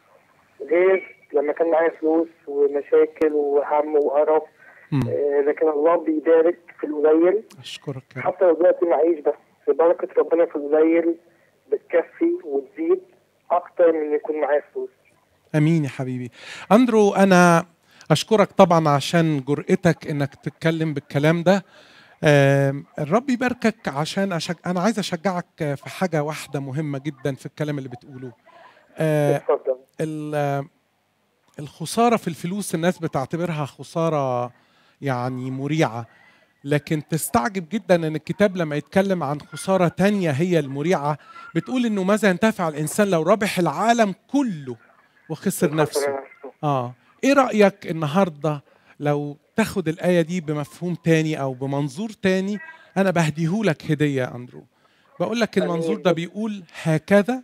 غير لما كان معايا فلوس ومشاكل وهم وقرف مم. آه، لكن الله بيبارك في القليل اشكرك يا رب حتى لو دلوقتي معيش بس بركة ربنا في القليل بتكفي وتزيد اكتر من يكون معايا فلوس امين يا حبيبي اندرو انا اشكرك طبعا عشان جرأتك انك تتكلم بالكلام ده آم، الرب يباركك عشان أشج... انا عايز اشجعك في حاجه واحده مهمه جدا في الكلام اللي بتقوله آه، اتفضل ال- الخساره في الفلوس الناس بتعتبرها خساره يعني مريعه لكن تستعجب جدا ان الكتاب لما يتكلم عن خساره تانية هي المريعه بتقول انه ماذا ينتفع الانسان لو ربح العالم كله وخسر نفسه اه ايه رايك النهارده لو تاخد الايه دي بمفهوم تاني او بمنظور تاني انا بهديهولك هديه يا اندرو بقول لك المنظور ده بيقول هكذا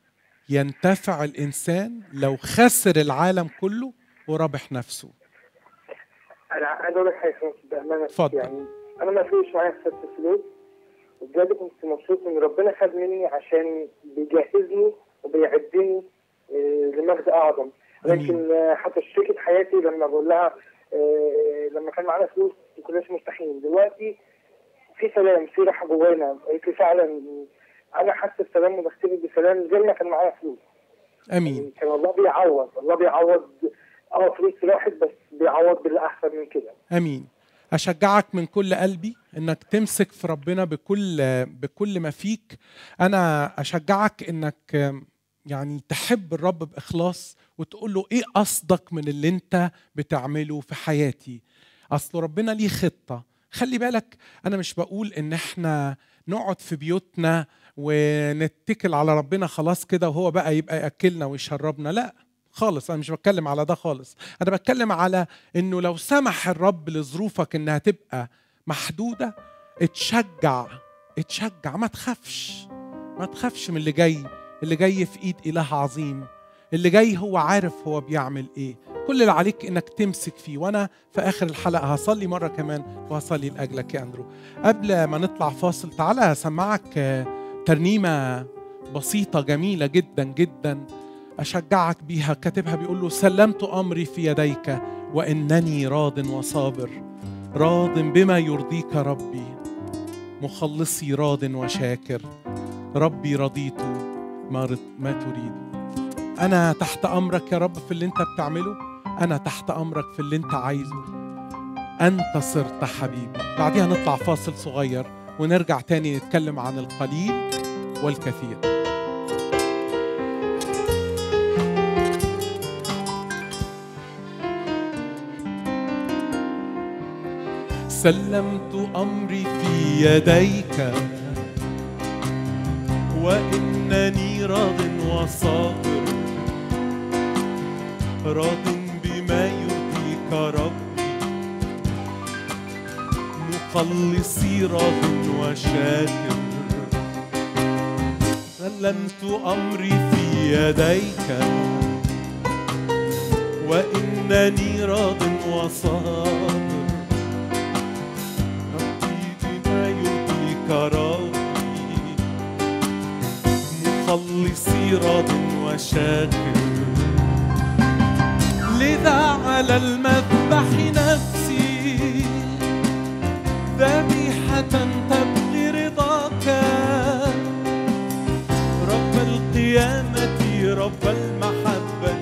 ينتفع الانسان لو خسر العالم كله وربح نفسه انا عايز اقول لك حاجه بامانه اتفضل. يعني انا ما فيش معايا خسرت فلوس وبجد كنت مبسوط ان ربنا خد مني عشان بيجهزني وبيعدني آه، لمجد اعظم أمين. لكن آه، حتى شريكة حياتي لما بقول لها آه، لما كان معانا فلوس ما كناش مستحيل دلوقتي في سلام في راحه جوانا قالت لي فعلا انا حاسس بسلام وبختبر بسلام زي ما كان معايا فلوس امين كان الله بيعوض الله بيعوض اه فلوس راحت بس بيعوض بالاحسن من كده امين اشجعك من كل قلبي انك تمسك في ربنا بكل بكل ما فيك انا اشجعك انك يعني تحب الرب باخلاص وتقول له ايه قصدك من اللي انت بتعمله في حياتي اصل ربنا ليه خطه خلي بالك انا مش بقول ان احنا نقعد في بيوتنا ونتكل على ربنا خلاص كده وهو بقى يبقى ياكلنا ويشربنا لا خالص انا مش بتكلم على ده خالص انا بتكلم على انه لو سمح الرب لظروفك انها تبقى محدوده اتشجع اتشجع ما تخافش ما تخافش من اللي جاي اللي جاي في ايد اله عظيم اللي جاي هو عارف هو بيعمل ايه كل اللي عليك انك تمسك فيه وانا في اخر الحلقه هصلي مره كمان وهصلي لاجلك يا اندرو قبل ما نطلع فاصل تعالى هسمعك ترنيمه بسيطه جميله جدا جدا اشجعك بيها كاتبها بيقول له سلمت امري في يديك وانني راض وصابر راض بما يرضيك ربي مخلصي راض وشاكر ربي رضيت ما ما تريد انا تحت امرك يا رب في اللي انت بتعمله انا تحت امرك في اللي انت عايزه انت صرت حبيبي بعديها نطلع فاصل صغير ونرجع تاني نتكلم عن القليل والكثير سلمت امري في يديك وانني راض وصابر راض بما يرضيك ربي مخلصي راض وشاكر سلمت امري في يديك وانني راض وصابر ربي بما يرضيك ربي مخلصي راض وشاكر لذا على المذبح نفسي ذبيحة تبغي رضاك رب القيامة رب المحبة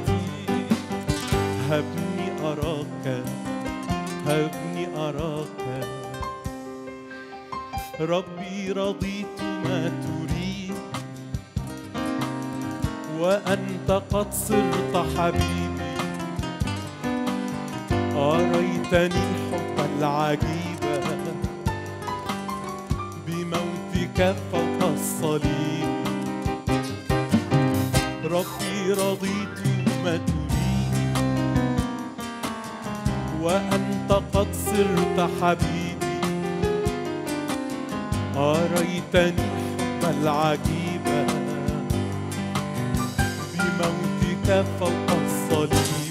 هبني أراك هبني أراك ربي رضيت ما تريد وأنت قد صرت حبيبي أريتني الحب العجيب بموتك فوق الصليب ربي رضيت ما تريد وأنت قد صرت حبيبي أريتني الحب العجيب بموتك فوق الصليب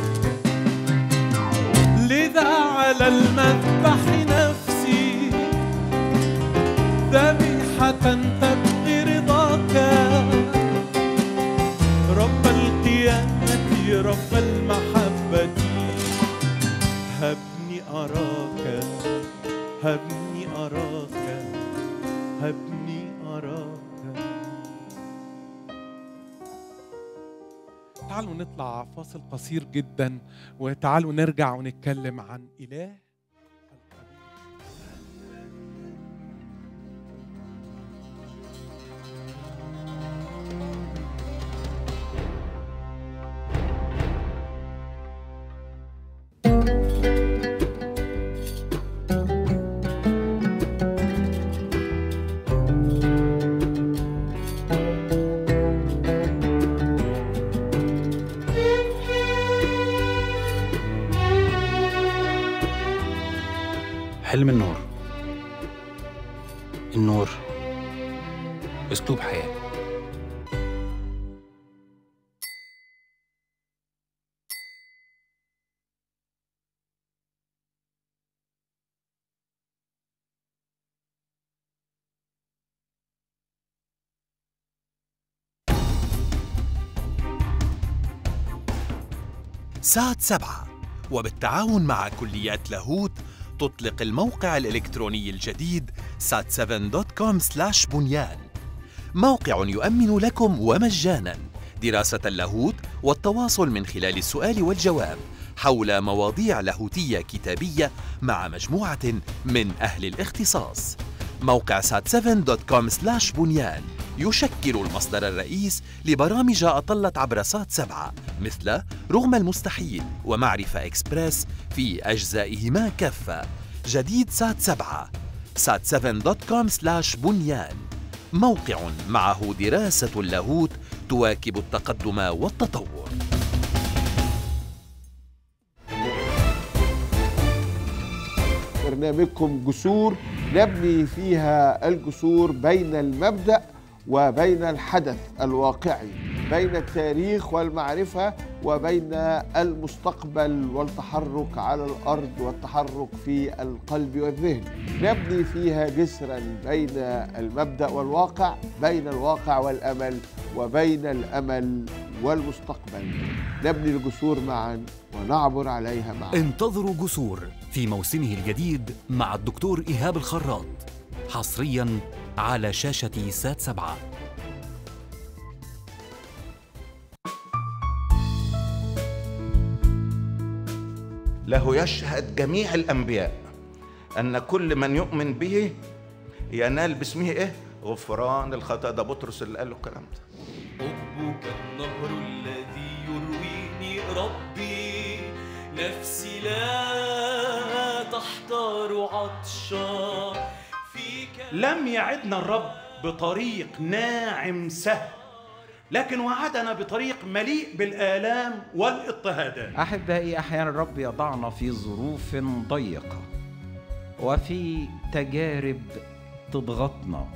لذا على المذبح نفسي ذبيحة تبغي رضاك رب القيامة رب المحبة هبني أراك هبني أراك هبني أراك تعالوا نطلع فاصل قصير جدا وتعالوا نرجع ونتكلم عن إله حلم النور النور اسلوب حياه ساعة سبعة وبالتعاون مع كليات لاهوت تطلق الموقع الإلكتروني الجديد sat7.com بنيان موقع يؤمن لكم ومجانا دراسة اللاهوت والتواصل من خلال السؤال والجواب حول مواضيع لاهوتية كتابية مع مجموعة من أهل الاختصاص موقع sat7.com بنيان يشكل المصدر الرئيس لبرامج أطلت عبر سات سبعة مثل رغم المستحيل ومعرفة إكسبريس في أجزائهما كافة جديد سات سبعة سات 7 دوت كوم سلاش بنيان موقع معه دراسة اللاهوت تواكب التقدم والتطور برنامجكم جسور نبني فيها الجسور بين المبدأ وبين الحدث الواقعي بين التاريخ والمعرفة وبين المستقبل والتحرك على الأرض والتحرك في القلب والذهن نبني فيها جسرا بين المبدأ والواقع بين الواقع والأمل وبين الأمل والمستقبل نبني الجسور معا ونعبر عليها معا انتظروا جسور في موسمه الجديد مع الدكتور إيهاب الخراط حصريا على شاشة سات سبعة له يشهد جميع الانبياء ان كل من يؤمن به ينال باسمه ايه غفران الخطا ده بطرس اللي قال له الكلام ده حبك النهر الذي يرويني ربي نفسي لا تحتار عطشا فيك لم يعدنا الرب بطريق ناعم سهل لكن وعدنا بطريق مليء بالآلام والاضطهادات أحبائي أحيانا الرب يضعنا في ظروف ضيقة وفي تجارب تضغطنا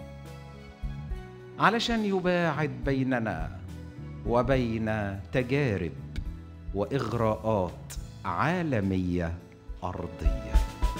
علشان يباعد بيننا وبين تجارب وإغراءات عالمية أرضية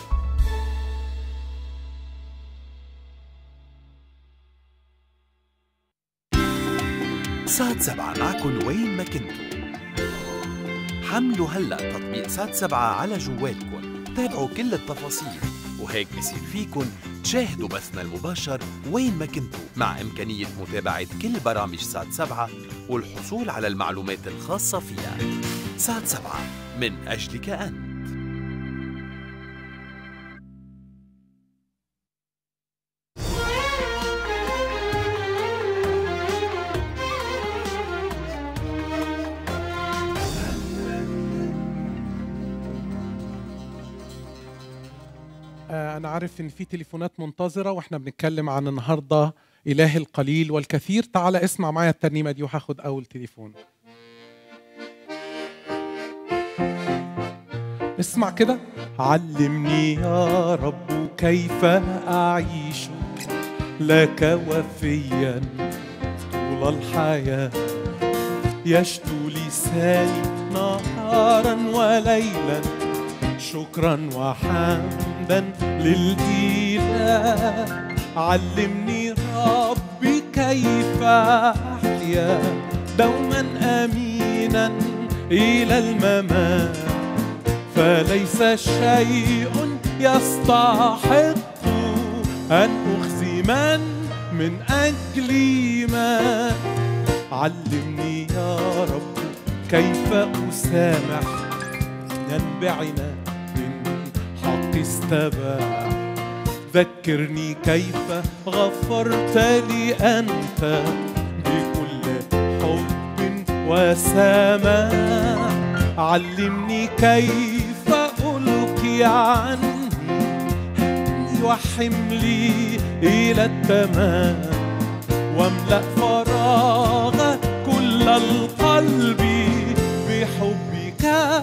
سات سبعة معكن وين ما كنتوا حملوا هلا تطبيق سات سبعة على جوالكن تابعوا كل التفاصيل وهيك بصير فيكن تشاهدوا بثنا المباشر وين ما كنتوا مع إمكانية متابعة كل برامج سات سبعة والحصول على المعلومات الخاصة فيها سات سبعة من أجلك أنت آه، أنا عارف إن في تليفونات منتظرة وإحنا بنتكلم عن النهاردة إله القليل والكثير تعال اسمع معايا الترنيمة دي وهاخد أول تليفون اسمع كده علمني يا رب كيف أعيش لك وفيا طول الحياة يشدو لساني نهارا وليلا شكرا وحمدا للإله علمني ربي كيف أحيا دوما أمينا إلى الممات فليس شيء يستحق أن أخزي من من أجلي ما علمني يا رب كيف أسامح ينبعنا من حق استباح ذكرني كيف غفرت لي أنت بكل حب وسماح علمني كيف ألقي عني همي وحملي إلى التمام واملأ فراغ كل القلب بحبك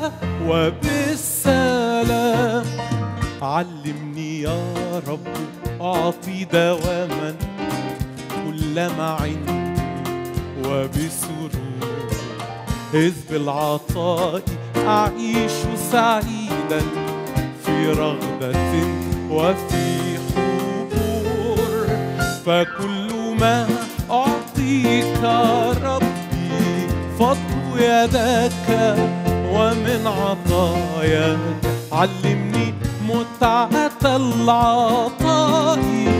وبالسلام علمني يا رب أعطي دواما كل ما عندي وبسرور إذ بالعطاء أعيش سعيدا في رغبة وفي حبور فكل ما أعطيك ربي فضل يدك ومن عطاياك علمني متعة العطاء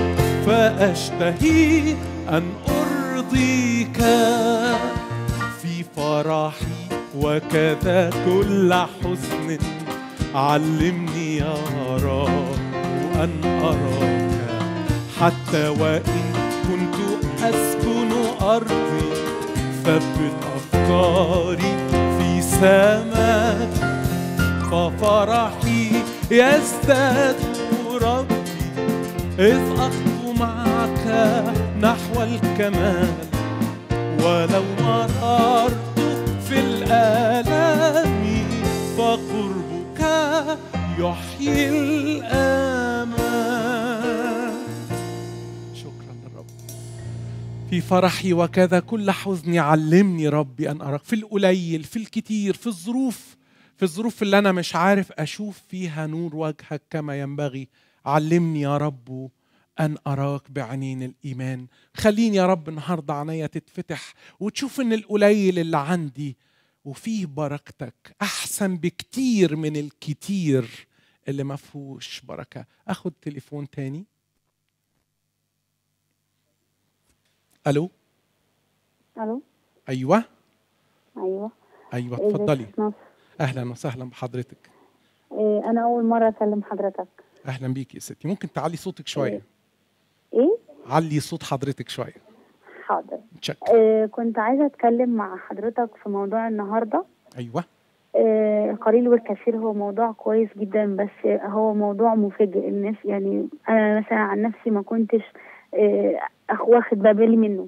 فأشتهي أن أرضيك في فرحي وكذا كل حزن علمني يا رب أن أراك حتى وإن كنت أسكن أرضي ثبت أفكاري في سماك ففرحي يزداد ربي إذ أخطو معك نحو الكمال ولو مررت في الآلام فقربك يحيي الآمال شكرا للرب في فرحي وكذا كل حزني علمني ربي أن أراك في القليل في الكتير في الظروف في الظروف اللي أنا مش عارف أشوف فيها نور وجهك كما ينبغي علمني يا رب أن أراك بعينين الإيمان خليني يا رب النهاردة عينيا تتفتح وتشوف إن القليل اللي عندي وفيه بركتك أحسن بكتير من الكتير اللي ما فيهوش بركة أخد تليفون تاني ألو الو أيوة ايوه أيوة إيه، اتفضلي ازيك يا ناصر؟ أهلا وسهلا بحضرتك إيه، انا اول مره اكلم حضرتك أهلا بيك يا ستي ممكن تعلي صوتك شوية ايه علي صوت حضرتك شوية حاضر تشك إيه كنت عايزه اتكلم مع حضرتك في موضوع النهارده أيوة إيه القليل والكثير هو موضوع كويس جدا بس هو موضوع مفاجئ الناس يعني انا مثلا عن نفسي ما كنتش إيه أخ- واخد بالي منه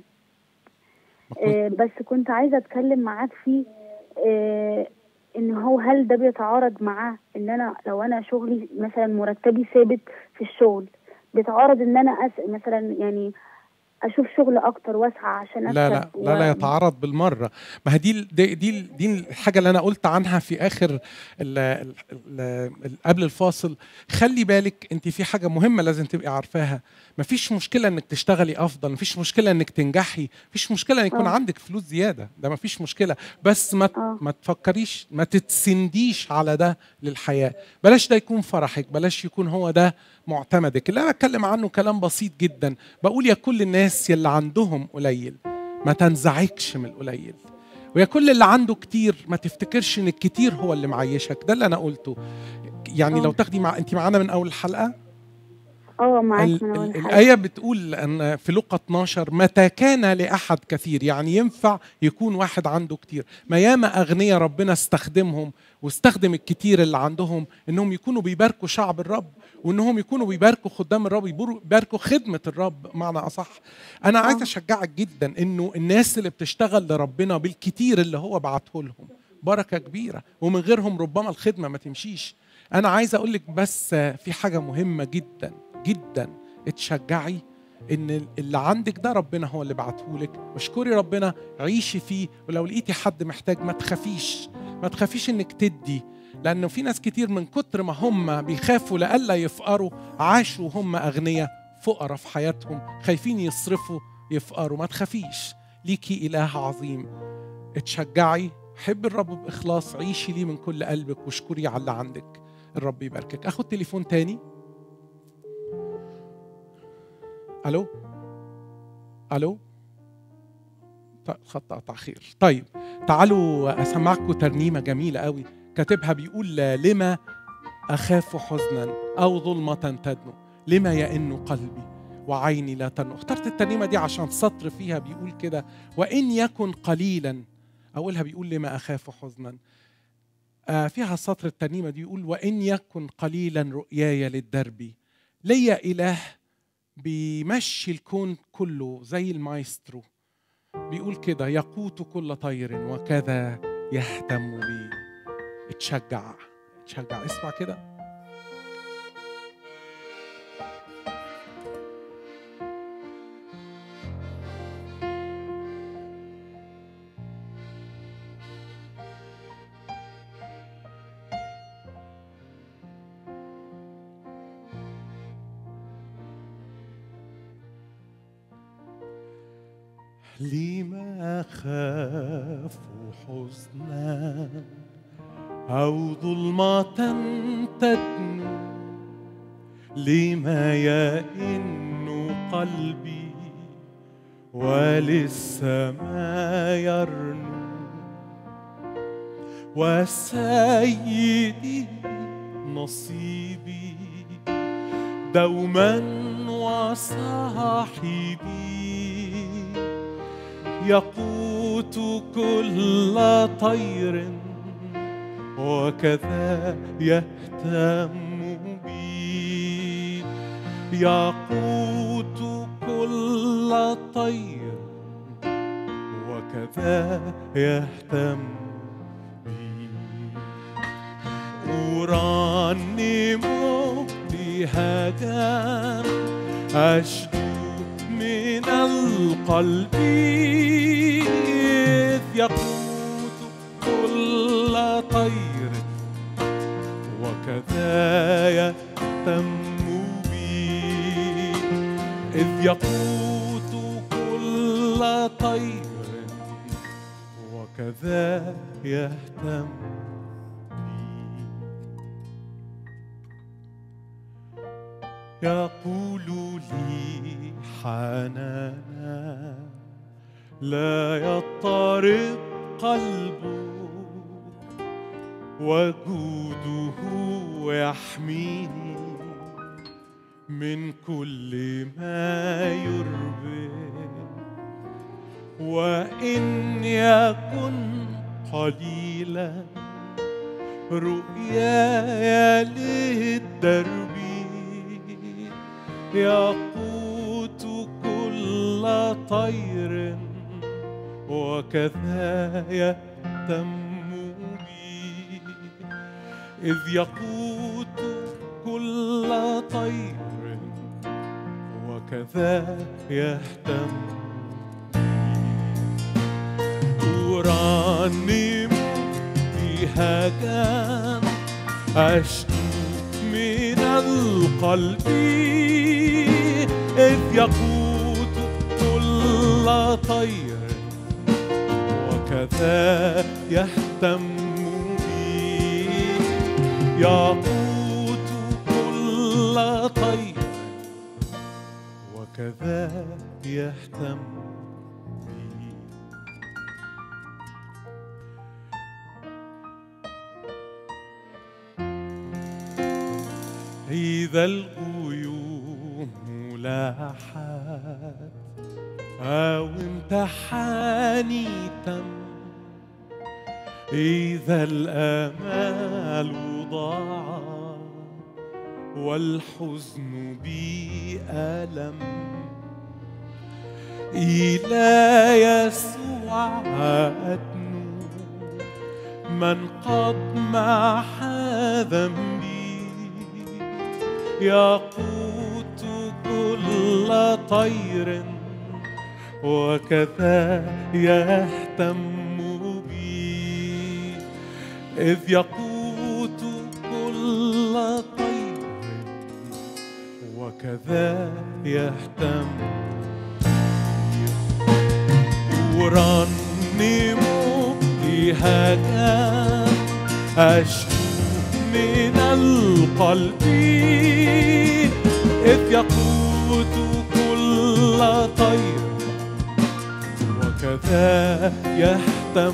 إيه بس كنت عايزه اتكلم معاك فيه إيه ان هو هل ده بيتعارض مع ان انا لو انا شغلي مثلا مرتبي ثابت في الشغل بيتعارض ان انا أس مثلا يعني اشوف شغل اكتر واسعى عشان لا لا أكسب لا لا و- يتعارض بالمره ما هي دي ال- دي دي, دي الحاجه اللي انا قلت عنها في اخر ال ال ال قبل الفاصل خلي بالك انت في حاجه مهمه لازم تبقي عارفاها مفيش مشكله انك تشتغلي افضل مفيش مشكله انك تنجحي مفيش مشكله ان يكون آه. عندك فلوس زياده ده مفيش مشكله بس ما آه. ما تفكريش ما تتسنديش على ده للحياه بلاش ده يكون فرحك بلاش يكون هو ده معتمدك اللي انا بتكلم عنه كلام بسيط جدا بقول يا كل الناس يلي عندهم قليل ما تنزعجش من القليل ويا كل اللي عنده كتير ما تفتكرش ان الكتير هو اللي معيشك ده اللي انا قلته يعني آه. لو تاخدي مع انت معانا من اول الحلقه اه معاك ال- من أول ال- الحلقة. الآية بتقول أن في لقى 12 متى كان لأحد كثير يعني ينفع يكون واحد عنده كتير ما ياما أغنياء ربنا استخدمهم واستخدم الكتير اللي عندهم انهم يكونوا بيباركوا شعب الرب وانهم يكونوا بيباركوا خدام الرب يباركوا- يباركوا خدمه الرب معنى اصح انا عايز اشجعك جدا انه الناس اللي بتشتغل لربنا بالكتير اللي هو بعته لهم بركه كبيره ومن غيرهم ربما الخدمه ما تمشيش انا عايز اقول لك بس في حاجه مهمه جدا جدا اتشجعي ان اللي عندك ده ربنا هو اللي بعتهولك واشكري ربنا عيشي فيه ولو لقيتي حد محتاج ما تخافيش ما تخافيش انك تدي لانه في ناس كتير من كتر ما هم بيخافوا لألا يفقروا عاشوا هم اغنياء فقراء في حياتهم خايفين يصرفوا يفقروا ما تخافيش ليكي اله عظيم اتشجعي حب الرب باخلاص عيشي ليه من كل قلبك واشكري على اللي عندك الرب يباركك اخد تليفون تاني الو الو طيب خط قطع خير طيب تعالوا اسمعكم ترنيمه جميله قوي كاتبها بيقول لما اخاف حزنا او ظلمه تدنو لما يئن قلبي وعيني لا تنو اخترت الترنيمه دي عشان سطر فيها بيقول كده وان يكن قليلا اولها بيقول لما اخاف حزنا آه فيها سطر الترنيمه دي يقول وان يكن قليلا رؤياي للدرب ليا اله بيمشي الكون كله زي المايسترو بيقول كده يقوت كل طير وكذا يهتم بي اتشجع اتشجع اسمع كده لما أخاف حزنا أو ظلمة تدنو لما يئن قلبي وللسماء يرنو وسيدي نصيبي دوما وصاحبي يقوت كل طير وكذا يهتم بي يقود كل طير وكذا يهتم بي أرنم بهجان أشدو من القلب إذ يقود كل طير وكذا يهتم بي إذ يقود كل طير وكذا يهتم بي يقول لي حنانا لا يضطرب قلبك وجوده يحميني من كل ما يربي وإن يكن قليلا رؤياي للدرب يقوت كل طير وكذا يهتم بي إذ يقوت كل طير وكذا يهتم أرنم بهجان أشكو من القلب إذ يقود كل طير وكذا يهتم بي يقود كل طير وكذا يهتم بي إذا الغيوم لاحت أو امتحاني تم إذا الآمال ضاعت والحزن بي ألم إلى يسوع أدنو من قد محى ذنبي يقوت كل طير وكذا يهتم بي إذ يقوت كل طير وكذا يهتم أرنم بهجان أشكو من القلب إذ يقود كل طير وكذا يهتم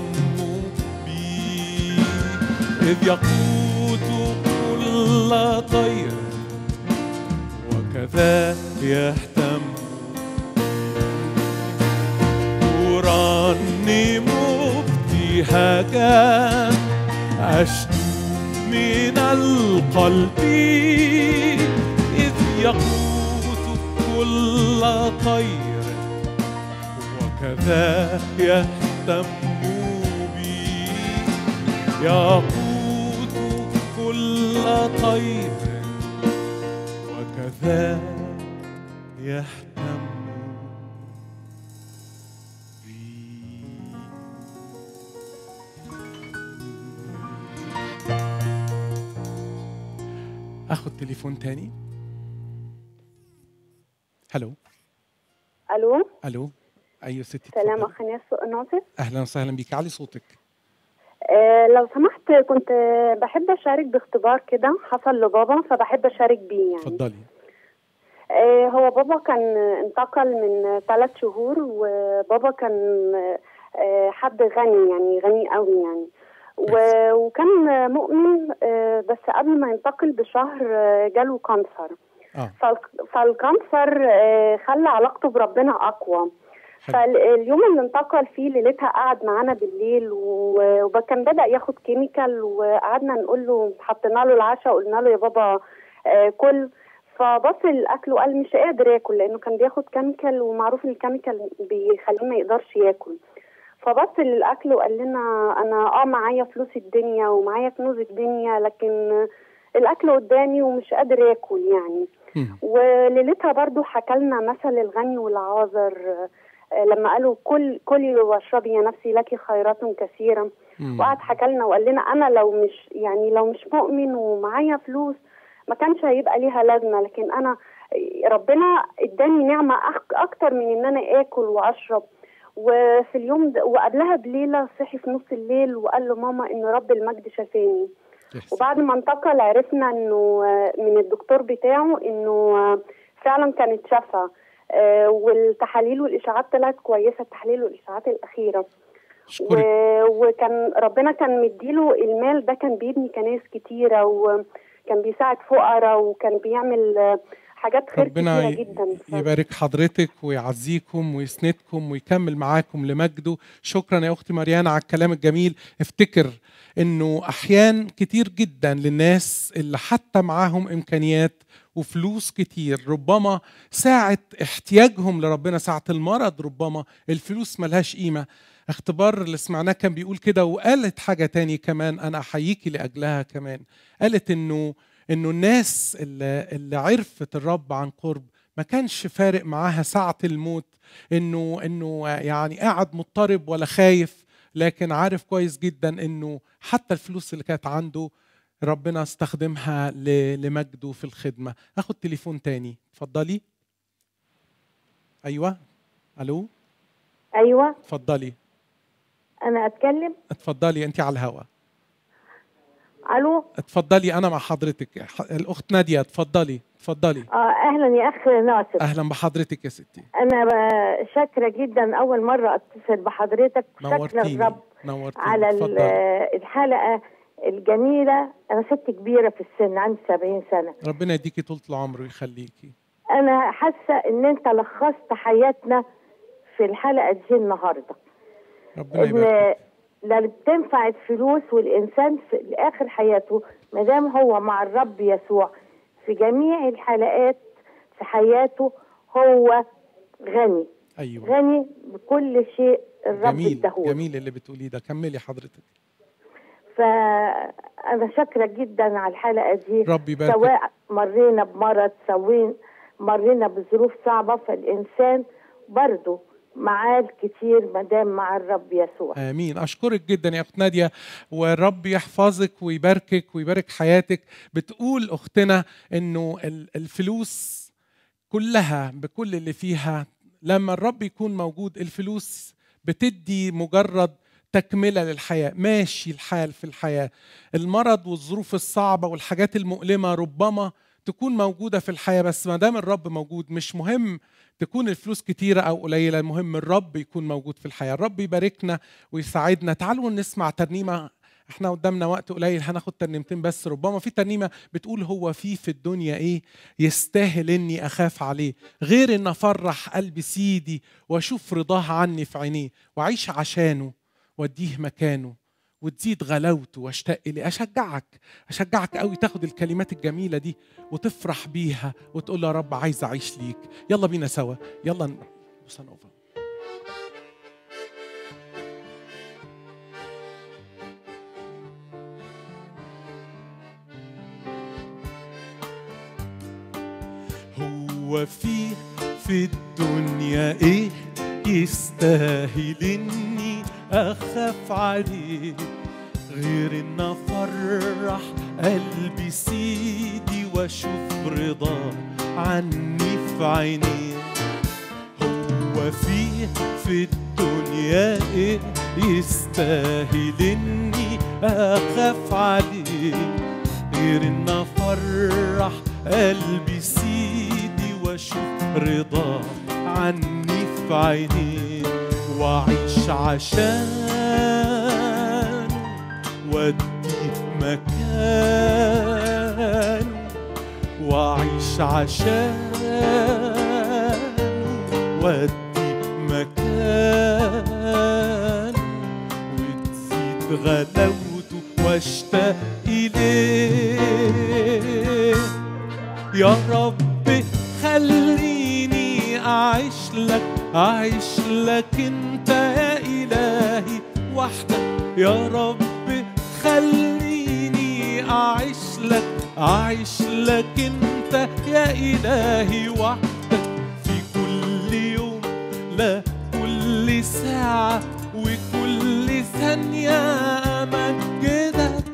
بي إذ يقود كل طير وكذا يهتم أرنم ابتهاجا أشكو من القلب إذ يقود كل طير وكذا يهتم بي يقود كل طير وكذا يهتم اخد تليفون تاني هلو الو الو ايوه ستي سلام اتفضلي. اخ ناس ناصر اهلا وسهلا بيك علي صوتك آه لو سمحت كنت بحب اشارك باختبار كده حصل لبابا فبحب اشارك بيه يعني اتفضلي آه هو بابا كان انتقل من ثلاث شهور وبابا كان آه حد غني يعني غني قوي يعني و- وكان مؤمن آه بس قبل ما ينتقل بشهر آه جاله كانسر اه فال- فالكانسر آه، خلى علاقته بربنا اقوى فاليوم اللي انتقل فيه ليلتها قعد معانا بالليل و- وكان بدا ياخد كيميكال وقعدنا نقول له حطينا له العشاء قلنا له يا بابا آه، كل فبص الاكل وقال مش قادر ياكل لانه كان بياخد كيميكال ومعروف ان الكيميكال بيخليه ما يقدرش ياكل فبص للاكل وقال لنا انا اه معايا فلوس الدنيا ومعايا كنوز الدنيا لكن الاكل قدامي ومش قادر ياكل يعني وليلتها برضو حكى لنا مثل الغني والعازر آه، لما قالوا كل كلي واشربي يا نفسي لك خيرات كثيره وقعد حكى لنا وقال لنا انا لو مش يعني لو مش مؤمن ومعايا فلوس ما كانش هيبقى ليها لازمه لكن انا ربنا اداني نعمه أك- اكتر من ان انا اكل واشرب وفي اليوم ده وقبلها بليله صحي في نص الليل وقال له ماما ان رب المجد شافاني وبعد ما انتقل عرفنا انه آه، من الدكتور بتاعه انه آه، فعلا كانت شافها آه، والتحاليل والاشاعات طلعت كويسه التحاليل والاشاعات الاخيره و... وكان ربنا كان مديله المال ده كان بيبني كنايس كتيره وكان بيساعد فقراء وكان بيعمل آه، حاجات خير ربنا كتيره ي- جدا يبارك حضرتك ويعزيكم ويسندكم ويكمل معاكم لمجده شكرا يا اختي مريان على الكلام الجميل افتكر انه احيان كتير جدا للناس اللي حتى معاهم امكانيات وفلوس كتير ربما ساعة احتياجهم لربنا ساعة المرض ربما الفلوس ملهاش قيمة اختبار اللي سمعناه كان بيقول كده وقالت حاجة تاني كمان أنا أحييكي لأجلها كمان قالت إنه إنه الناس اللي, اللي عرفت الرب عن قرب ما كانش فارق معاها ساعة الموت إنه إنه يعني قاعد مضطرب ولا خايف لكن عارف كويس جدا إنه حتى الفلوس اللي كانت عنده ربنا استخدمها ل- لمجده في الخدمة اخد تليفون تاني اتفضلي ايوه الو ايوه اتفضلي انا اتكلم اتفضلي انت على الهوا الو اتفضلي انا مع حضرتك ح- الاخت ناديه اتفضلي اتفضلي اه اهلا يا اخ ناصر اهلا بحضرتك يا ستي انا ب- شاكره جدا اول مره اتصل بحضرتك شاكره نورتيني الرب نورتيني على ال- اتفضلي الحلقه الجميله انا ست كبيره في السن عندي 70 سنه ربنا يديكي طولة العمر ويخليكي انا حاسه ان انت لخصت حياتنا في الحلقه دي النهارده ربنا يبارك ان لا بتنفع الفلوس والانسان في اخر حياته ما دام هو مع الرب يسوع في جميع الحلقات في حياته هو غني ايوه غني بكل شيء الرب جميل اداهوله جميل اللي بتقوليه ده كملي حضرتك فانا شاكره جدا على الحلقه دي رب يبارك سواء مرينا بمرض سواء مرينا بظروف صعبه فالانسان برضه معاه الكتير ما دام مع الرب يسوع امين اشكرك جدا يا اخت ناديه والرب يحفظك ويباركك ويبارك حياتك بتقول اختنا انه ال- الفلوس كلها بكل اللي فيها لما الرب يكون موجود الفلوس بتدي مجرد تكمله للحياه ماشي الحال في الحياه المرض والظروف الصعبه والحاجات المؤلمه ربما تكون موجوده في الحياه بس ما دام الرب موجود مش مهم تكون الفلوس كتيرة أو قليلة المهم الرب يكون موجود في الحياة الرب يباركنا ويساعدنا تعالوا نسمع ترنيمة احنا قدامنا وقت قليل هناخد ترنيمتين بس ربما في ترنيمة بتقول هو في في الدنيا ايه يستاهل اني اخاف عليه غير ان افرح قلب سيدي واشوف رضاه عني في عينيه واعيش عشانه واديه مكانه وتزيد غلاوته واشتاق اليه اشجعك اشجعك قوي تاخد الكلمات الجميله دي وتفرح بيها وتقول له يا رب عايز اعيش ليك يلا بينا سوا يلا ن- بوسا نوفا هو في في الدنيا ايه يستاهل اني اخاف عليه غير ان افرح قلبي سيدي واشوف رضاه عني في عينيه هو في في الدنيا ايه يستاهل اني اخاف عليه غير ان افرح قلبي سيدي واشوف رضاه عني في عينيه واعيش عشان واديه مكان واعيش عشان وادي مكان وتزيد غلاوته واشتاق اليه يا رب خليني أعيش لك أعيش لك أنت يا إلهي وحدك يا رب خليني أعيش لك أعيش لك أنت يا إلهي وحدك في كل يوم لا كل ساعة وكل ثانية أمجدك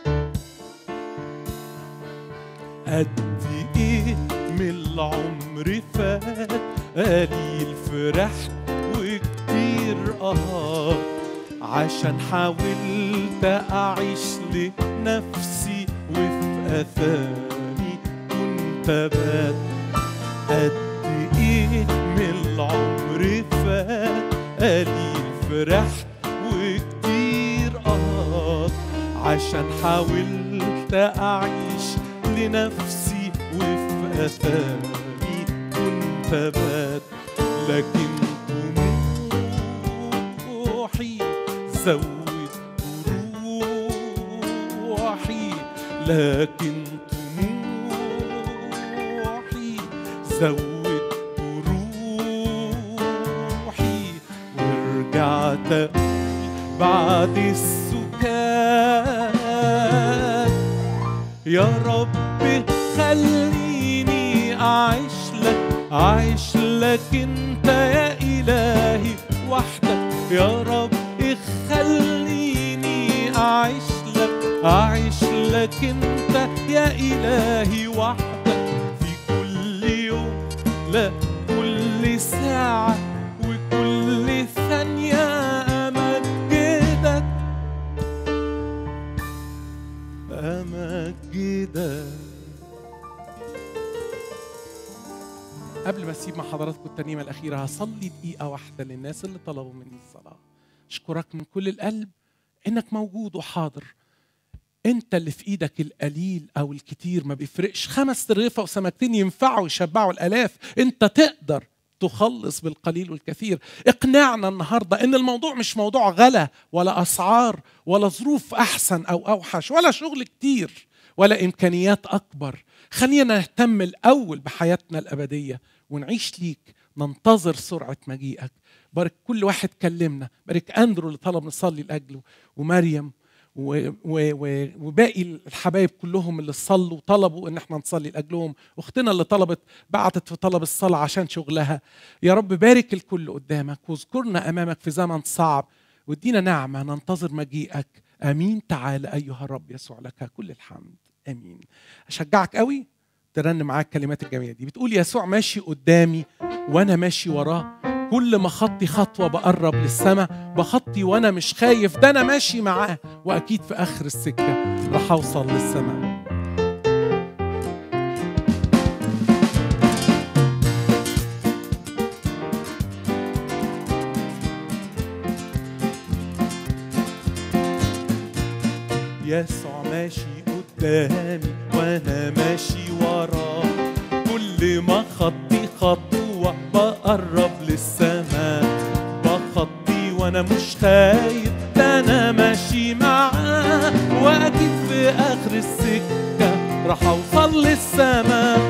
قد ايه من العمر فات قليل فرحت وكتير اه عشان حاولت اعيش لنفسي وفي اثاني كنت بات قد ايه من العمر فات قليل فرحت وكتير اه عشان حاولت اعيش لنفسي وفي اثاني كنت بات لكن طموحي زود روحي لكن طموحي زود روحي ورجعت أقول بعد السكات يا رب خليني أعيش لك أعيش لك أنت يا إلهي وحدك يا رب خليني أعيش لك أعيش لك أنت يا إلهي وحدك في كل يوم لا كل ساعة وكل ثانية أمجدك أمجدك قبل ما اسيب مع حضراتكم الترنيمه الاخيره هصلي دقيقه واحده للناس اللي طلبوا مني الصلاه اشكرك من كل القلب انك موجود وحاضر انت اللي في ايدك القليل او الكتير ما بيفرقش خمس ترغيفه وسمكتين ينفعوا يشبعوا الالاف انت تقدر تخلص بالقليل والكثير اقنعنا النهارده ان الموضوع مش موضوع غلا ولا اسعار ولا ظروف احسن او اوحش ولا شغل كتير ولا امكانيات اكبر خلينا نهتم الاول بحياتنا الابديه ونعيش ليك ننتظر سرعه مجيئك بارك كل واحد كلمنا بارك اندرو اللي طلب نصلي لاجله ومريم و و و وباقي الحبايب كلهم اللي صلوا وطلبوا ان احنا نصلي لاجلهم اختنا اللي طلبت بعتت في طلب الصلاه عشان شغلها يا رب بارك الكل قدامك واذكرنا امامك في زمن صعب وادينا نعمه ننتظر مجيئك امين تعالى ايها الرب يسوع لك كل الحمد امين اشجعك قوي ترن معاك الكلمات الجميله دي بتقول يسوع ماشي قدامي وانا ماشي وراه كل ما خطي خطوه بقرب للسماء بخطي وانا مش خايف ده انا ماشي معاه واكيد في اخر السكه راح اوصل للسماء يسوع ماشي قدامي وانا ماشي وراه كل ما خطي خطوة بقرب للسماء بخطي وانا مش خايف ده انا ماشي معاه واكيد في اخر السكة راح اوصل للسماء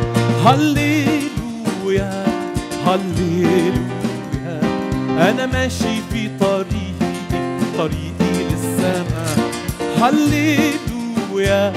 هللويا هللويا انا ماشي في طريقي طريقي للسماء هللويا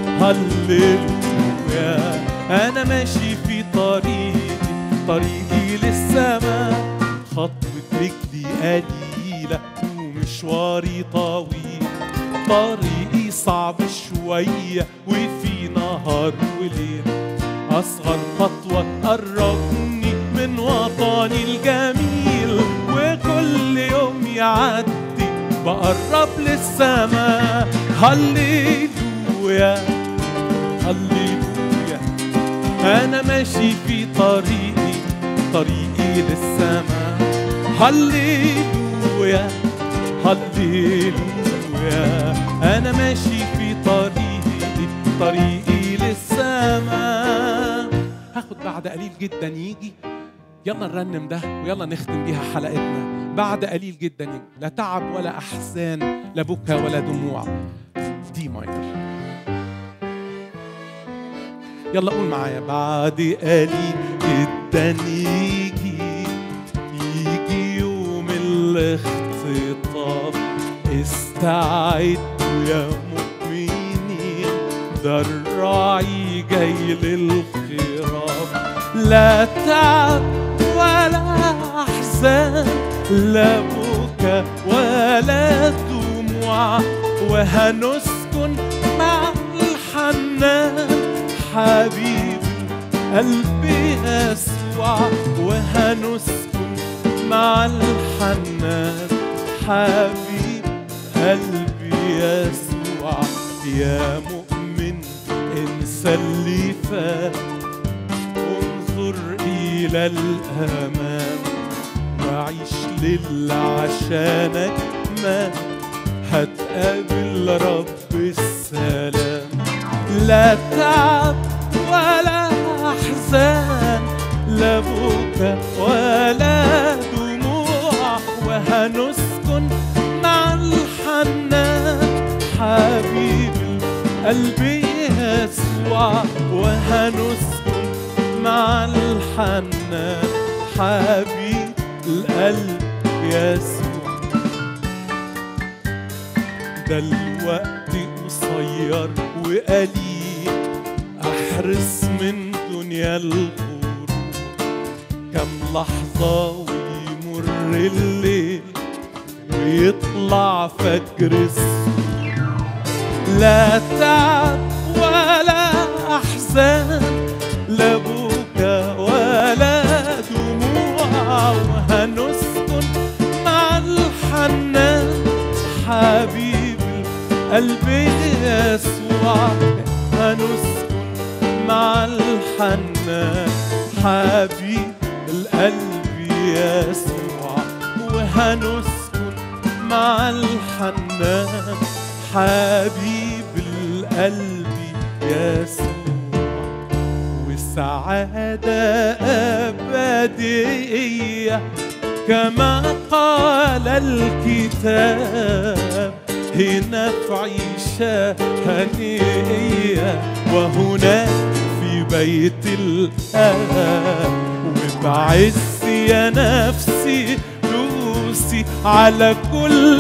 هللويا انا ماشي في طريقي طريقي للسماء خطوة رجلي قليلة ومشواري طويل طريقي صعب شوية وفي نهار وليل أصغر خطوة تقربني من وطني الجميل وكل يوم يعدي بقرب للسماء هللويا هللويا أنا ماشي في طريقي طريقي للسماء هللويا هللويا أنا ماشي في طريقي طريقي للسماء هاخد بعد قليل جدا يجي يلا نرنم ده ويلا نختم بيها حلقتنا بعد قليل جدا يجي لا تعب ولا أحزان لا بكى ولا دموع دي ماينر يلا قول معايا بعد قليل جدا يجي يجي يوم الاختطاف استعدوا يا مؤمنين ده الراعي جاي للخراف لا تعب ولا احزان لا بكا ولا دموع وهنسكن مع الحنان حبيب قلبي يسوع وهنسكن مع الحنان حبيب قلبي يسوع يا مؤمن انسى اللي فات انظر إلى الأمام وعيش للي عشانك مات هتقابل رب السلام لا تعب ولا أحزان لا بكا ولا دموع وهنسكن مع الحنان حبيب القلب يسوع وهنسكن مع الحنان حبيب القلب يسوع ده الوقت قصير وقليل احرص من دنيا الغرور كم لحظة ويمر الليل ويطلع فجر السور لا تعب ولا أحزان لا بكا ولا دموع وهنسكن مع الحنان حبيب القلب يسوع هنسكن مع الحنان حبيب القلب يسوع وهنسكن مع الحنان حبيب القلب يسوع وسعادة أبدية كما قال الكتاب هنا في عيشة هنية وهناك في بيت الآب وبعز يا نفسي دوسي على كل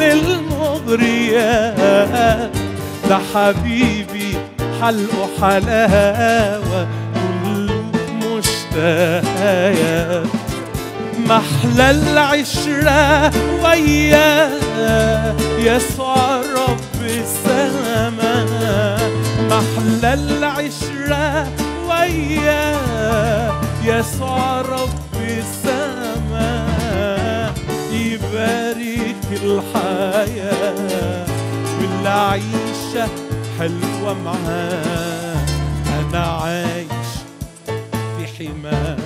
المغريات ده حبيبي حلقه حلاوة كله مشتهيات محلى العشرة وياه يسوع رب السماء محلى العشرة وياه يسوع رب السماء يبارك الحياة والعيشة حلوة معاه أنا عايش في حماه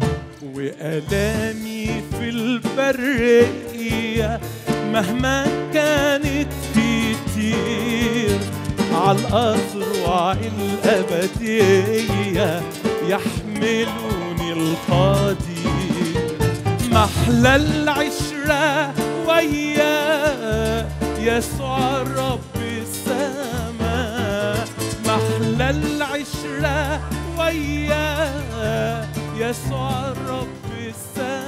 وألامي في البرية مهما كانت كتير على الأذرع الأبدية يحملوني القدير محلى العشرة وياه يسوع رب السماء محلى العشرة وياه يسوع رب السماء